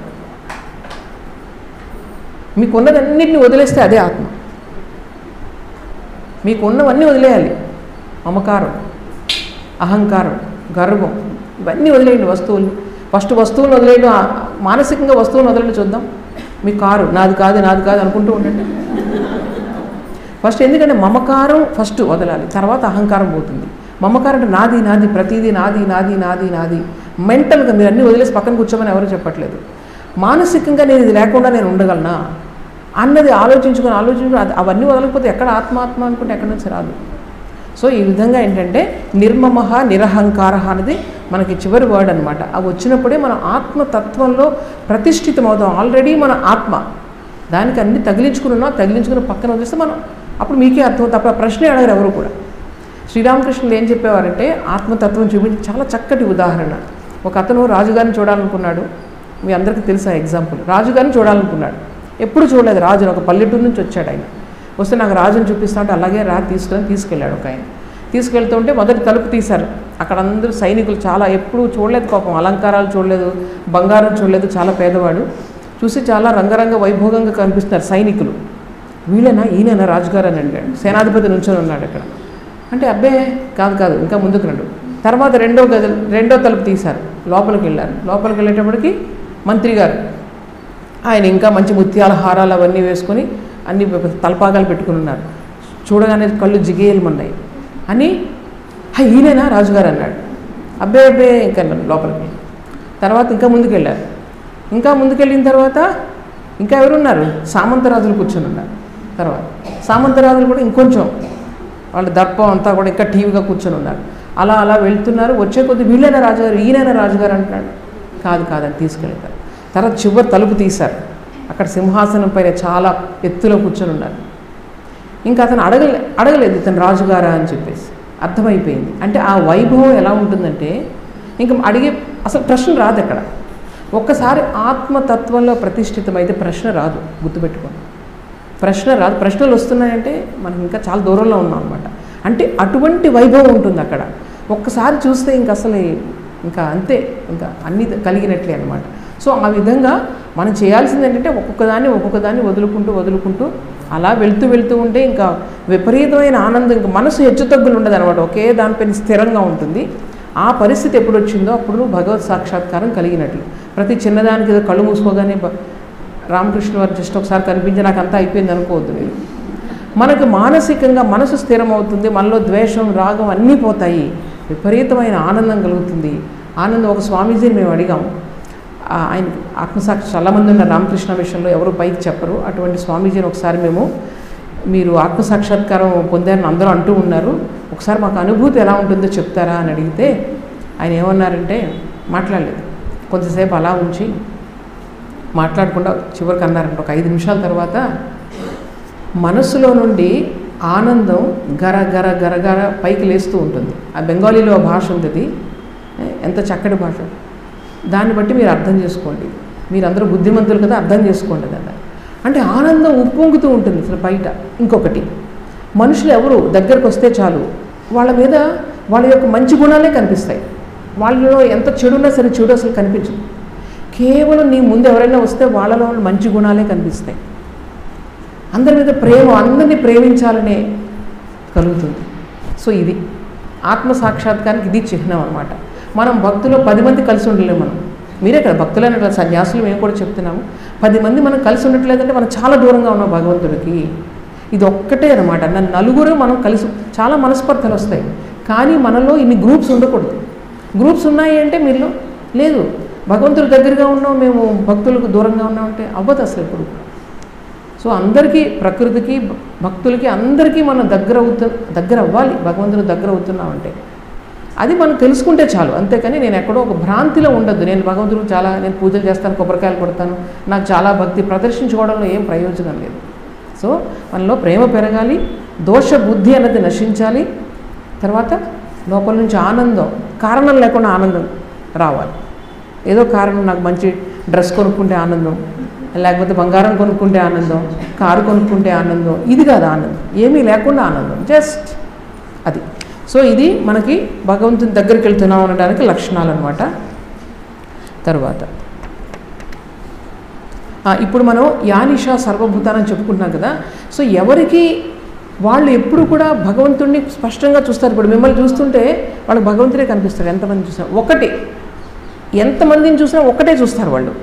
Speaker 1: మీకున్నదన్నింటినీ వదిలేస్తే అదే ఆత్మ మీకున్నవన్నీ వదిలేయాలి మమకారం అహంకారం గర్వం ఇవన్నీ వదిలేయండి వస్తువులు ఫస్ట్ వస్తువులు వదిలేయండి ఆ మానసికంగా వస్తువులు వదిలేండి చూద్దాం మీ కారు నాది కాదు నాది కాదు అనుకుంటూ ఉండండి ఫస్ట్ ఎందుకంటే మమకారం ఫస్ట్ వదలాలి తర్వాత అహంకారం పోతుంది మమకారం అంటే నాది నాది ప్రతిదీ నాది నాది నాది నాది మెంటల్గా మీరు అన్నీ వదిలేసి పక్కన కూర్చోమని ఎవరు చెప్పట్లేదు మానసికంగా నేను ఇది లేకుండా నేను ఉండగలనా అన్నది ఆలోచించుకొని ఆలోచించుకొని అది అవన్నీ వదలకపోతే ఎక్కడ ఆత్మ ఆత్మ అనుకుంటే ఎక్కడి నుంచి రాదు సో ఈ విధంగా ఏంటంటే నిర్మమ నిరహంకార అనేది మనకి చివరి వర్డ్ అనమాట అవి వచ్చినప్పుడే మన ఆత్మతత్వంలో ప్రతిష్ఠితం అవుతాం ఆల్రెడీ మన ఆత్మ దానికి అన్ని తగిలించుకుని ఉన్నా తగిలించుకుని పక్కన వదిలేస్తే మనం అప్పుడు మీకే అర్థం తప్ప ఆ ప్రశ్నే అడగరు ఎవరు కూడా శ్రీరామకృష్ణులు ఏం చెప్పేవారంటే ఆత్మతత్వం చూపించి చాలా చక్కటి ఉదాహరణ ఒక అతను రాజుగారిని చూడాలనుకున్నాడు మీ అందరికీ తెలుసు ఆ ఎగ్జాంపుల్ రాజుగారిని చూడాలనుకున్నాడు ఎప్పుడు చూడలేదు రాజుని ఒక పల్లెటూరు నుంచి వచ్చాడు ఆయన వస్తే నాకు రాజుని చూపిస్తా అంటే అలాగే రా తీసుకొని తీసుకెళ్ళాడు ఒక ఆయన తీసుకెళ్తుంటే మొదటి తలుపు తీశారు అక్కడ అందరూ సైనికులు చాలా ఎప్పుడు చూడలేదు పాపం అలంకారాలు చూడలేదు బంగారం చూడలేదు చాలా పేదవాడు చూసి చాలా రంగరంగ వైభోగంగా కనిపిస్తున్నారు సైనికులు వీళ్ళేనా ఈయనైనా రాజుగారు అని అడిగాడు సేనాధిపతి నుంచొని ఉన్నాడు అక్కడ అంటే అబ్బే కాదు కాదు ఇంకా ముందుకు రండు తర్వాత రెండో గది రెండో తలుపు తీశారు లోపలికి వెళ్ళారు లోపలికి వెళ్ళేటప్పటికి మంత్రి గారు ఆయన ఇంకా మంచి ముత్యాల హారాలు అవన్నీ వేసుకొని అన్ని తలపాగాలు పెట్టుకుని ఉన్నారు చూడగానే కళ్ళు జిగేయలమన్నాయి అని "హా, ఈయనేనా రాజుగారు అన్నాడు అబ్బే అబ్బే ఇంకా అన్నాను లోపలికి తర్వాత ఇంకా ముందుకు వెళ్ళారు ఇంకా ముందుకెళ్ళిన తర్వాత ఇంకా ఎవరున్నారు సామంతరాజులు కూర్చొని ఉన్నారు తర్వాత సామంతరాజులు కూడా ఇంకొంచెం వాళ్ళ దర్పం అంతా కూడా ఇంకా టీవీగా కూర్చొని ఉన్నారు అలా అలా వెళ్తున్నారు వచ్చే కొద్ది వీళ్ళైనా రాజుగారు ఈయనైనా రాజుగారు అంటున్నాడు కాదు కాదని తీసుకెళ్తారు తర్వాత చివరి తలుపు తీశారు అక్కడ సింహాసనం పైన చాలా ఎత్తులో కూర్చొని ఉన్నారు ఇంకా అతను అడగలే అడగలేదు ఇతను రాజుగారా అని చెప్పేసి అర్థమైపోయింది అంటే ఆ వైభవం ఎలా ఉంటుందంటే ఇంకా అడిగే అసలు ప్రశ్న రాదు అక్కడ ఒక్కసారి ఆత్మతత్వంలో ప్రతిష్ఠితమైతే ప్రశ్న రాదు గుర్తుపెట్టుకోండి ప్రశ్న రాదు ప్రశ్నలు వస్తున్నాయంటే మనం ఇంకా చాలా దూరంలో ఉన్నాం అనమాట అంటే అటువంటి వైభవం ఉంటుంది అక్కడ ఒక్కసారి చూస్తే ఇంక అసలు ఇంకా అంతే ఇంకా అన్ని కలిగినట్లే అనమాట సో ఆ విధంగా మనం చేయాల్సింది ఏంటంటే ఒక్కొక్క దాన్ని ఒక్కొక్క దాన్ని వదులుకుంటూ వదులుకుంటూ అలా వెళ్తూ వెళ్తూ ఉంటే ఇంకా విపరీతమైన ఆనందం ఇంకా మనసు హెచ్చుతగ్గులు ఉండదు అనమాట ఒకే దానిపైన స్థిరంగా ఉంటుంది ఆ పరిస్థితి ఎప్పుడు వచ్చిందో అప్పుడు భగవత్ సాక్షాత్కారం కలిగినట్లు ప్రతి చిన్నదానికి ఏదో కళ్ళు మూసుకోగానే బ- రామకృష్ణ వారు జస్ట్ ఒకసారి కనిపించి నాకు అంతా అయిపోయింది అనుకోవద్దు మీరు మనకు మానసికంగా మనసు స్థిరం అవుతుంది మనలో ద్వేషం రాగం అన్నీ పోతాయి విపరీతమైన ఆనందం కలుగుతుంది ఆనందం ఒక స్వామీజీని మేము అడిగాం ఆ, ఆయన ఆత్మసాక్షి చాలామంది ఉన్న రామకృష్ణ విషయంలో ఎవరు పైకి చెప్పరు అటువంటి స్వామీజీని ఒకసారి మేము మీరు ఆత్మసాక్షాత్కారం పొందారని అందరూ అంటూ ఉన్నారు ఒకసారి మాకు అనుభూతి ఎలా ఉంటుందో చెప్తారా అని అడిగితే ఆయన ఏమన్నారంటే మాట్లాడలేదు కొంతసేపు అలా ఉంచి మాట్లాడకుండా చివరికి అన్నారంట ఒక ఐదు నిమిషాల తర్వాత మనస్సులో నుండి ఆనందం గర గర గర గర పైకి లేస్తూ ఉంటుంది ఆ బెంగాలీలో ఆ భాష ఉంది అది ఎంత చక్కటి భాష దాన్ని బట్టి మీరు అర్థం చేసుకోండి మీరందరూ బుద్ధిమంతులు కదా అర్థం చేసుకోండి కదా అంటే ఆనందం ఉప్పొంగుతూ ఉంటుంది అసలు బయట ఇంకొకటి మనుషులు ఎవరు దగ్గరకు వస్తే చాలు వాళ్ళ మీద వాళ్ళ యొక్క మంచి గుణాలే కనిపిస్తాయి వాళ్ళలో ఎంత చెడున్నా సరే చెడు అసలు కనిపించదు కేవలం నీ ముందు ఎవరైనా వస్తే వాళ్ళలో మంచి గుణాలే కనిపిస్తాయి అందరి మీద ప్రేమ అందరినీ ప్రేమించాలనే కలుగుతుంది సో ఇది ఆత్మ సాక్షాత్కారానికి ఇది చిహ్నం అనమాట మనం భక్తులు పది మంది కలిసి ఉండలేము మనం మీరే కదా భక్తులైన కదా సన్యాసులు మేము కూడా చెప్తున్నాము పది మంది మనం కలిసి ఉండట్లేదంటే మనం చాలా దూరంగా ఉన్నాం భగవంతుడికి ఇది ఒక్కటే అనమాట నన్ను నలుగురు మనం కలిసి చాలా మనస్పర్ధలు వస్తాయి కానీ మనలో ఇన్ని గ్రూప్స్ ఉండకూడదు గ్రూప్స్ ఉన్నాయి అంటే మీరు లేదు భగవంతుడి దగ్గరగా ఉన్నాం మేము భక్తులకు దూరంగా ఉన్నాం అంటే అవ్వదు అసలు ఎప్పుడు సో అందరికీ ప్రకృతికి భక్తులకి అందరికీ మనం దగ్గర అవుతు దగ్గర అవ్వాలి భగవంతుని దగ్గర అవుతున్నామంటే అది మనం తెలుసుకుంటే చాలు అంతేకాని నేను ఎక్కడో ఒక భ్రాంతిలో ఉండద్దు నేను భగవంతుడు చాలా నేను పూజలు చేస్తాను కొబ్బరికాయలు కొడతాను నాకు చాలా భక్తి ప్రదర్శించుకోవడంలో ఏం ప్రయోజనం లేదు సో మనలో ప్రేమ పెరగాలి దోష బుద్ధి అన్నది నశించాలి తర్వాత లోపల నుంచి ఆనందం కారణం లేకుండా ఆనందం రావాలి ఏదో కారణం నాకు మంచి డ్రెస్ కొనుక్కుంటే ఆనందం లేకపోతే బంగారం కొనుక్కుంటే ఆనందం కారు కొనుక్కుంటే ఆనందం ఇది కాదు ఆనందం ఏమీ లేకుండా ఆనందం జస్ట్ అది సో ఇది మనకి భగవంతుని దగ్గరికి వెళ్తున్నాం అనడానికి లక్షణాలు అనమాట తర్వాత ఆ, ఇప్పుడు మనం యానిషా సర్వభూతాన్ని చెప్పుకుంటున్నాం కదా సో ఎవరికి వాళ్ళు ఎప్పుడు కూడా భగవంతుడిని స్పష్టంగా చూస్తారు ఇప్పుడు మిమ్మల్ని చూస్తుంటే వాళ్ళు భగవంతుడే కనిపిస్తారు ఎంతమంది చూసినా ఒకటి ఎంతమందిని చూసినా ఒకటే చూస్తారు వాళ్ళు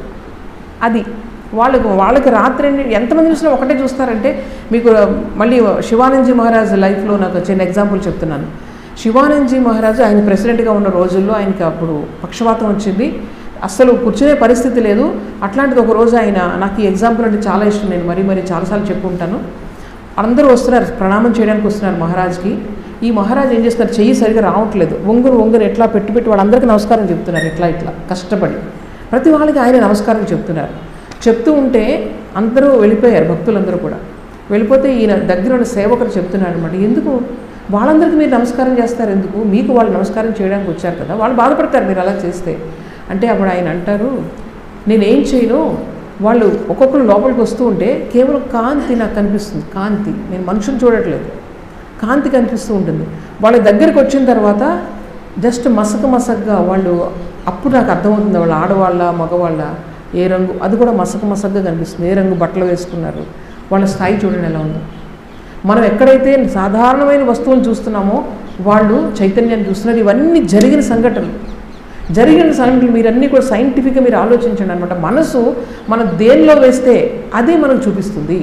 Speaker 1: అది వాళ్ళకు వాళ్ళకి రాత్రి అండి- ఎంతమంది చూసినా ఒకటే చూస్తారంటే మీకు మళ్ళీ శివానందజీ మహారాజ్ లైఫ్లో నాకు చిన్న ఎగ్జాంపుల్ చెప్తున్నాను శివానందజీ మహారాజు ఆయన ప్రెసిడెంట్గా ఉన్న రోజుల్లో ఆయనకి అప్పుడు పక్షవాతం వచ్చింది అస్సలు కూర్చునే పరిస్థితి లేదు అట్లాంటిది ఒక రోజు ఆయన నాకు ఈ ఎగ్జాంపుల్ అంటే చాలా ఇష్టం నేను మరీ మరీ చాలాసార్లు చెప్పుకుంటాను అందరూ వస్తున్నారు ప్రణామం చేయడానికి వస్తున్నారు మహారాజ్కి ఈ మహారాజ్ ఏం చేస్తున్నారు చెయ్యి సరిగా రావట్లేదు ఒంగురు ఒంగురు ఎట్లా పెట్టి పెట్టి వాళ్ళందరికీ నమస్కారం చెప్తున్నారు ఇట్లా ఇట్లా కష్టపడి ప్రతి వాళ్ళకి ఆయన నమస్కారం చెప్తున్నారు చెప్తూ ఉంటే అందరూ వెళ్ళిపోయారు భక్తులందరూ కూడా వెళ్ళిపోతే ఈయన దగ్గర ఉన్న సేవకుడు చెప్తున్నాడు అనమాట ఎందుకు వాళ్ళందరికీ మీరు నమస్కారం చేస్తారు ఎందుకు మీకు వాళ్ళు నమస్కారం చేయడానికి వచ్చారు కదా వాళ్ళు బాధపడతారు మీరు అలా చేస్తే అంటే అప్పుడు ఆయన అంటారు నేనేం చేయను వాళ్ళు ఒక్కొక్కరు లోపలికి వస్తూ ఉంటే కేవలం కాంతి నాకు కనిపిస్తుంది కాంతి నేను మనుషులు చూడట్లేదు కాంతి కనిపిస్తూ ఉంటుంది వాళ్ళ దగ్గరికి వచ్చిన తర్వాత జస్ట్ మసక మసకగా వాళ్ళు అప్పుడు నాకు అర్థమవుతుంది వాళ్ళు ఆడవాళ్ళ మగవాళ్ళ ఏ రంగు అది కూడా మసక మసకగా కనిపిస్తుంది ఏ రంగు బట్టలు వేసుకున్నారు వాళ్ళ స్థాయి చూడండి ఎలా ఉందో మనం ఎక్కడైతే సాధారణమైన వస్తువులు చూస్తున్నామో వాళ్ళు చైతన్యాన్ని చూస్తున్నారు ఇవన్నీ జరిగిన సంఘటనలు జరిగిన సంఘటనలు మీరన్నీ కూడా సైంటిఫిక్గా మీరు ఆలోచించండి అనమాట మనసు మనం దేనిలో వేస్తే అదే మనకు చూపిస్తుంది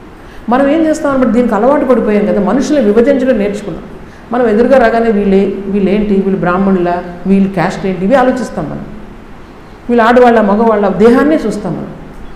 Speaker 1: మనం ఏం చేస్తాం అనమాట దీనికి అలవాటు పడిపోయాం కదా మనుషులు విభజించడం నేర్చుకున్నాం మనం ఎదురుగా రాగానే వీళ్ళే వీళ్ళేంటి వీళ్ళు బ్రాహ్మణుల వీళ్ళు క్యాస్ట్ ఏంటి ఇవి ఆలోచిస్తాం మనం వీళ్ళు ఆడవాళ్ళ మగవాళ్ళ దేహాన్నే చూస్తాం మనం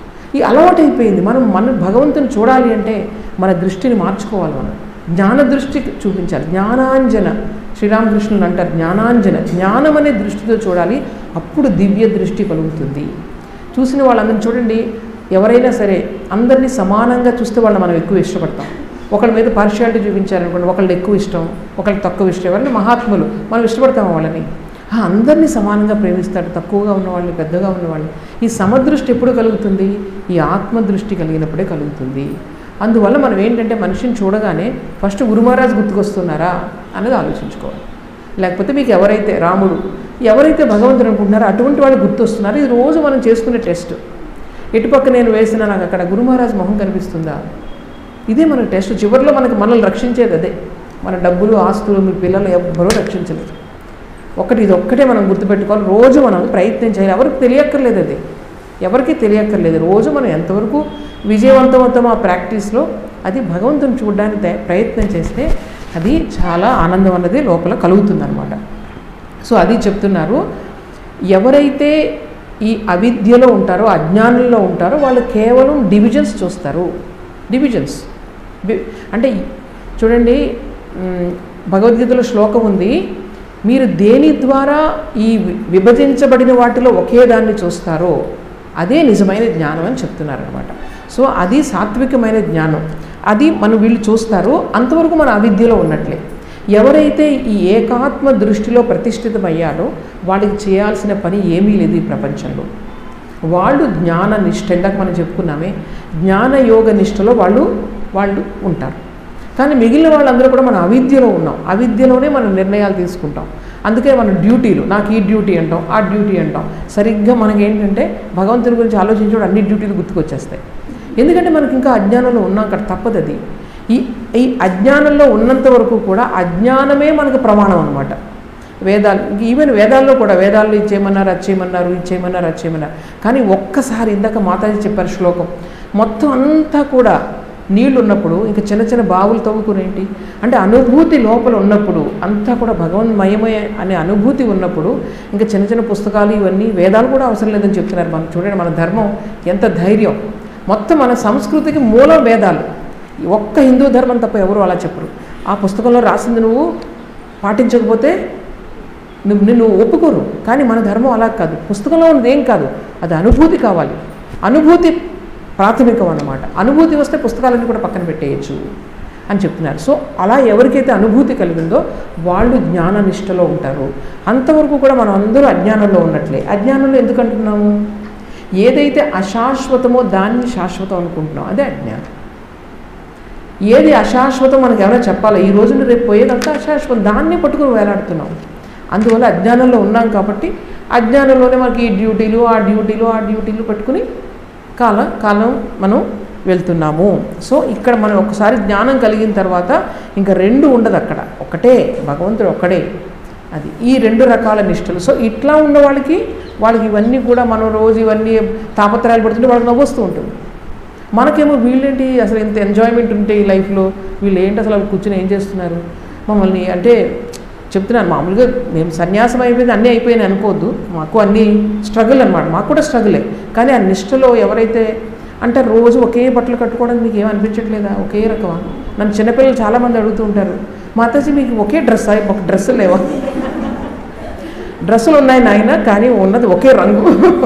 Speaker 1: ఈ అలవాటు అయిపోయింది మనం మన భగవంతుని చూడాలి అంటే మన దృష్టిని మార్చుకోవాలి మనం జ్ఞాన దృష్టి చూపించాలి జ్ఞానాంజన శ్రీరామకృష్ణులు అంటారు జ్ఞానాంజన జ్ఞానం అనే దృష్టితో చూడాలి అప్పుడు దివ్య దృష్టి కలుగుతుంది చూసిన వాళ్ళందరినీ చూడండి ఎవరైనా సరే అందరినీ సమానంగా చూస్తే వాళ్ళని మనం ఎక్కువ ఇష్టపడతాం ఒకళ్ళ మీద పార్షియాలిటీ చూపించారనుకోండి ఒకళ్ళు ఎక్కువ ఇష్టం ఒకళ్ళు తక్కువ ఇష్టం ఎవరైనా మహాత్ములు మనం ఇష్టపడతాం వాళ్ళని ఆ, అందరినీ సమానంగా ప్రేమిస్తాడు తక్కువగా ఉన్నవాళ్ళు పెద్దగా ఉన్నవాళ్ళు ఈ సమదృష్టి ఎప్పుడు కలుగుతుంది ఈ ఆత్మదృష్టి కలిగినప్పుడే కలుగుతుంది అందువల్ల మనం ఏంటంటే మనిషిని చూడగానే ఫస్ట్ గురుమహారాజ్ గుర్తుకొస్తున్నారా అనేది ఆలోచించుకోవాలి లేకపోతే మీకు ఎవరైతే రాముడు ఎవరైతే భగవంతుడు అనుకుంటున్నారో అటువంటి వాళ్ళు గుర్తొస్తున్నారు ఇది రోజు మనం చేసుకునే టెస్ట్ ఎటుపక్క నేను వేసినా నాకు అక్కడ గురుమహారాజ్ మొహం కనిపిస్తుందా ఇదే మన టెస్ట్ చివరిలో మనకి మనల్ని రక్షించేది అదే మన డబ్బులు ఆస్తులు మీ పిల్లలు ఎవ్వరూ రక్షించలేరు ఒకటి ఇది ఒక్కటే మనం గుర్తుపెట్టుకోవాలి రోజు మనం ప్రయత్నం చేయాలి ఎవరికి తెలియక్కర్లేదు అది ఎవరికి తెలియక్కర్లేదు రోజు మనం ఎంతవరకు విజయవంతమవుతామో ఆ ప్రాక్టీస్లో అది భగవంతుని చూడడానికి ద- ప్రయత్నం చేస్తే అది చాలా ఆనందం అన్నది లోపల కలుగుతుందన్నమాట సో అది చెప్తున్నారు ఎవరైతే ఈ అవిద్యలో ఉంటారో అజ్ఞానంలో ఉంటారో వాళ్ళు కేవలం డివిజన్స్ చూస్తారు డివిజన్స్ డి- అంటే చూడండి మ్, భగవద్గీతలో శ్లోకం ఉంది మీరు దేని ద్వారా ఈ వి- విభజించబడిన వాటిలో ఒకే దాన్ని చూస్తారో అదే నిజమైన జ్ఞానం అని చెప్తున్నారు అనమాట సో అది సాత్వికమైన జ్ఞానం అది మనం వీళ్ళు చూస్తారు అంతవరకు మన అవిద్యలో ఉన్నట్లే ఎవరైతే ఈ ఏకాత్మ దృష్టిలో ప్రతిష్ఠితమయ్యారో వాళ్ళకి చేయాల్సిన పని ఏమీ లేదు ఈ ప్రపంచంలో వాళ్ళు జ్ఞాన నిష్ఠ ఇందాక మనం చెప్పుకున్నామే జ్ఞాన యోగ నిష్టలో వాళ్ళు వాళ్ళు ఉంటారు కానీ మిగిలిన వాళ్ళందరూ కూడా మనం అవిద్యలో ఉన్నాం అవిద్యలోనే మనం నిర్ణయాలు తీసుకుంటాం అందుకే మనం డ్యూటీలు నాకు ఈ డ్యూటీ అంటాం ఆ డ్యూటీ అంటాం సరిగ్గా మనకి ఏంటంటే భగవంతుని గురించి ఆలోచించడం అన్ని డ్యూటీలు గుర్తుకొచ్చేస్తాయి ఎందుకంటే మనకి ఇంకా అజ్ఞానంలో ఉన్నాం అక్కడ తప్పదు అది ఈ ఈ అజ్ఞానంలో ఉన్నంత వరకు కూడా అజ్ఞానమే మనకు ప్రమాణం అనమాట వేదాలు ఇంక ఈవెన్ వేదాల్లో కూడా వేదాల్లో ఇది చేయమన్నారు అది చేయమన్నారు ఇది చేయమన్నారు అది చేయమన్నారు కానీ ఒక్కసారి ఇందాక మాతాజీ చెప్పారు శ్లోకం మొత్తం అంతా కూడా నీళ్ళు ఉన్నప్పుడు ఇంకా చిన్న చిన్న బావులు తవ్వుకునేంటి అంటే అనుభూతి లోపల ఉన్నప్పుడు అంతా కూడా భగవన్మయమే అనే అనుభూతి ఉన్నప్పుడు ఇంకా చిన్న చిన్న పుస్తకాలు ఇవన్నీ వేదాలు కూడా అవసరం లేదని చెప్తున్నారు మనం చూడండి మన ధర్మం ఎంత ధైర్యం మొత్తం మన సంస్కృతికి మూలం వేదాలు ఒక్క హిందూ ధర్మం తప్ప ఎవరు అలా చెప్పరు ఆ పుస్తకంలో రాసింది నువ్వు పాటించకపోతే నువ్వు నిన్ను ఒప్పుకోరు కానీ మన ధర్మం అలా కాదు పుస్తకంలో ఉన్నది ఏం కాదు అది అనుభూతి కావాలి అనుభూతి ప్రాథమికం అన్నమాట అనుభూతి వస్తే పుస్తకాలన్నీ కూడా పక్కన పెట్టేయచ్చు అని చెప్తున్నారు సో అలా ఎవరికైతే అనుభూతి కలిగిందో వాళ్ళు జ్ఞాననిష్టలో ఉంటారు అంతవరకు కూడా మనం అందరూ అజ్ఞానంలో ఉన్నట్లే అజ్ఞానంలో ఎందుకు అంటున్నాము ఏదైతే అశాశ్వతమో దాన్ని శాశ్వతం అనుకుంటున్నాం అదే అజ్ఞానం ఏది అశాశ్వతం మనకు ఎవరైనా చెప్పాలి ఈ రోజున రేపు పోయేదంతా అశాశ్వతం దాన్ని పట్టుకుని వేలాడుతున్నాం అందువల్ల అజ్ఞానంలో ఉన్నాం కాబట్టి అజ్ఞానంలోనే మనకి ఈ డ్యూటీలు ఆ డ్యూటీలు ఆ డ్యూటీలు పట్టుకుని కాలం కాలం మనం వెళ్తున్నాము సో ఇక్కడ మనం ఒకసారి జ్ఞానం కలిగిన తర్వాత ఇంకా రెండు ఉండదు అక్కడ ఒకటే భగవంతుడు ఒక్కడే అది ఈ రెండు రకాల నిష్టలు సో ఇట్లా ఉన్న వాళ్ళకి వాళ్ళకి ఇవన్నీ కూడా మనం రోజు ఇవన్నీ తాపత్రయాలు పడుతుంటే వాళ్ళకి నవ్వొస్తూ ఉంటుంది మనకేమో వీళ్ళేంటి అసలు ఎంత ఎంజాయ్మెంట్ ఉంటే ఈ లైఫ్లో వీళ్ళు ఏంటి అసలు కూర్చొని ఏం చేస్తున్నారు మమ్మల్ని అంటే చెప్తున్నాను మామూలుగా మేము సన్యాసం అయిపోయింది అన్నీ అయిపోయినాయి అనుకోవద్దు మాకు అన్నీ స్ట్రగుల్ అనమాట మాకు కూడా స్ట్రగులే కానీ ఆ నిష్టలో ఎవరైతే అంటే రోజు ఒకే బట్టలు కట్టుకోవడానికి మీకు ఏం అనిపించట్లేదా ఒకే రకమా నన్ను చిన్నపిల్లలు చాలామంది అడుగుతూ ఉంటారు మా అత్తజీ మీకు ఒకే డ్రెస్ ఒక డ్రెస్సులు లేవా డ్రెస్సులు ఉన్నాయి నాయన కానీ ఉన్నది ఒకే రంగు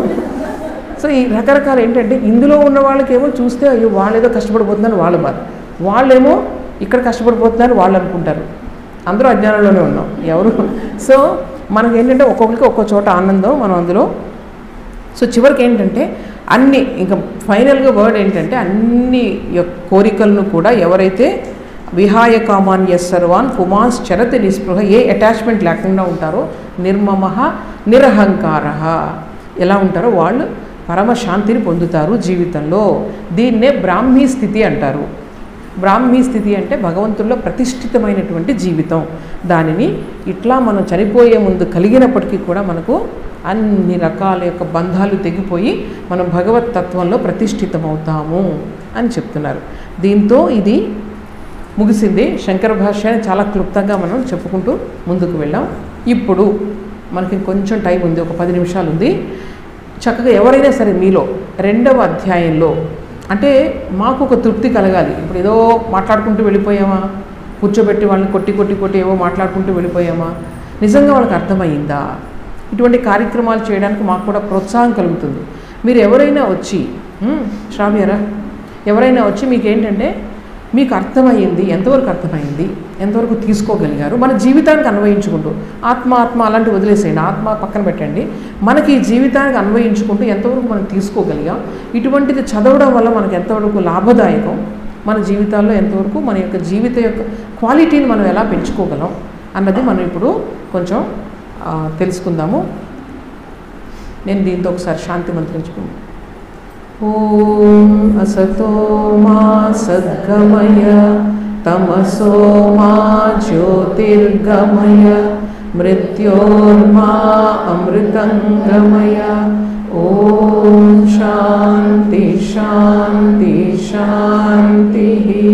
Speaker 1: సో ఈ రకరకాల ఏంటంటే ఇందులో ఉన్న వాళ్ళకేమో చూస్తే అయ్యో వాళ్ళు ఏదో కష్టపడిపోతుందని వాళ్ళ బాధ వాళ్ళేమో ఇక్కడ కష్టపడిపోతున్నారని వాళ్ళు అనుకుంటారు అందరూ అజ్ఞానంలోనే ఉన్నాం ఎవరు సో మనకి ఏంటంటే ఒక్కొక్కరికి ఒక్కో చోట ఆనందం మనం అందులో సో చివరికి ఏంటంటే అన్ని ఇంకా ఫైనల్గా వర్డ్ ఏంటంటే అన్ని యొక్క కోరికలను కూడా ఎవరైతే విహాయ కామాన్య సర్వాన్ పుమాస్ చరతి నిస్పృహ ఏ అటాచ్మెంట్ లేకుండా ఉంటారో నిర్మమ నిరహంకార ఎలా ఉంటారో వాళ్ళు పరమశాంతిని పొందుతారు జీవితంలో దీన్నే బ్రాహ్మీ స్థితి అంటారు బ్రాహ్మీ స్థితి అంటే భగవంతుల్లో ప్రతిష్ఠితమైనటువంటి జీవితం దానిని ఇట్లా మనం చనిపోయే ముందు కలిగినప్పటికీ కూడా మనకు అన్ని రకాల యొక్క బంధాలు తెగిపోయి మనం భగవత్ తత్వంలో ప్రతిష్ఠితమవుతాము అని చెప్తున్నారు దీంతో ఇది ముగిసింది శంకర భాష్యాన్ని చాలా క్లుప్తంగా మనం చెప్పుకుంటూ ముందుకు వెళ్ళాం ఇప్పుడు మనకి కొంచెం టైం ఉంది ఒక పది నిమిషాలు ఉంది చక్కగా ఎవరైనా సరే మీలో రెండవ అధ్యాయంలో అంటే మాకు ఒక తృప్తి కలగాలి ఇప్పుడు ఏదో మాట్లాడుకుంటూ వెళ్ళిపోయామా కూర్చోబెట్టి వాళ్ళని కొట్టి కొట్టి కొట్టి ఏవో మాట్లాడుకుంటూ వెళ్ళిపోయామా నిజంగా వాళ్ళకి అర్థమైందా ఇటువంటి కార్యక్రమాలు చేయడానికి మాకు కూడా ప్రోత్సాహం కలుగుతుంది మీరు ఎవరైనా వచ్చి "ఉమ్, శ్రావ్యరా ఎవరైనా వచ్చి మీకు ఏంటంటే మీకు అర్థమైంది ఎంతవరకు అర్థమైంది ఎంతవరకు తీసుకోగలిగారు మన జీవితానికి అన్వయించుకుంటూ ఆత్మ ఆత్మ అలాంటి వదిలేసేయండి ఆత్మ పక్కన పెట్టండి మనకి ఈ జీవితానికి అన్వయించుకుంటూ ఎంతవరకు మనం తీసుకోగలిగాం ఇటువంటిది చదవడం వల్ల మనకు ఎంతవరకు లాభదాయకం మన జీవితాల్లో ఎంతవరకు మన యొక్క జీవిత యొక్క క్వాలిటీని మనం ఎలా పెంచుకోగలం అన్నది మనం ఇప్పుడు కొంచెం ఆ, తెలుసుకుందాము నేను దీంతో ఒకసారి శాంతి మంత్రించుకుంటాను ఓం అసతో మా సద్గమయ తమసో మా జ్యోతిర్గమయ మృత్యోర్మా అమృతంగమయ ఓం శాంతి శాంతి శాంతి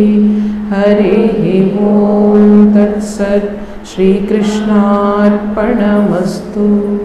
Speaker 1: హరి ఓం తత్సత్ శ్రీకృష్ణార్పణమస్తు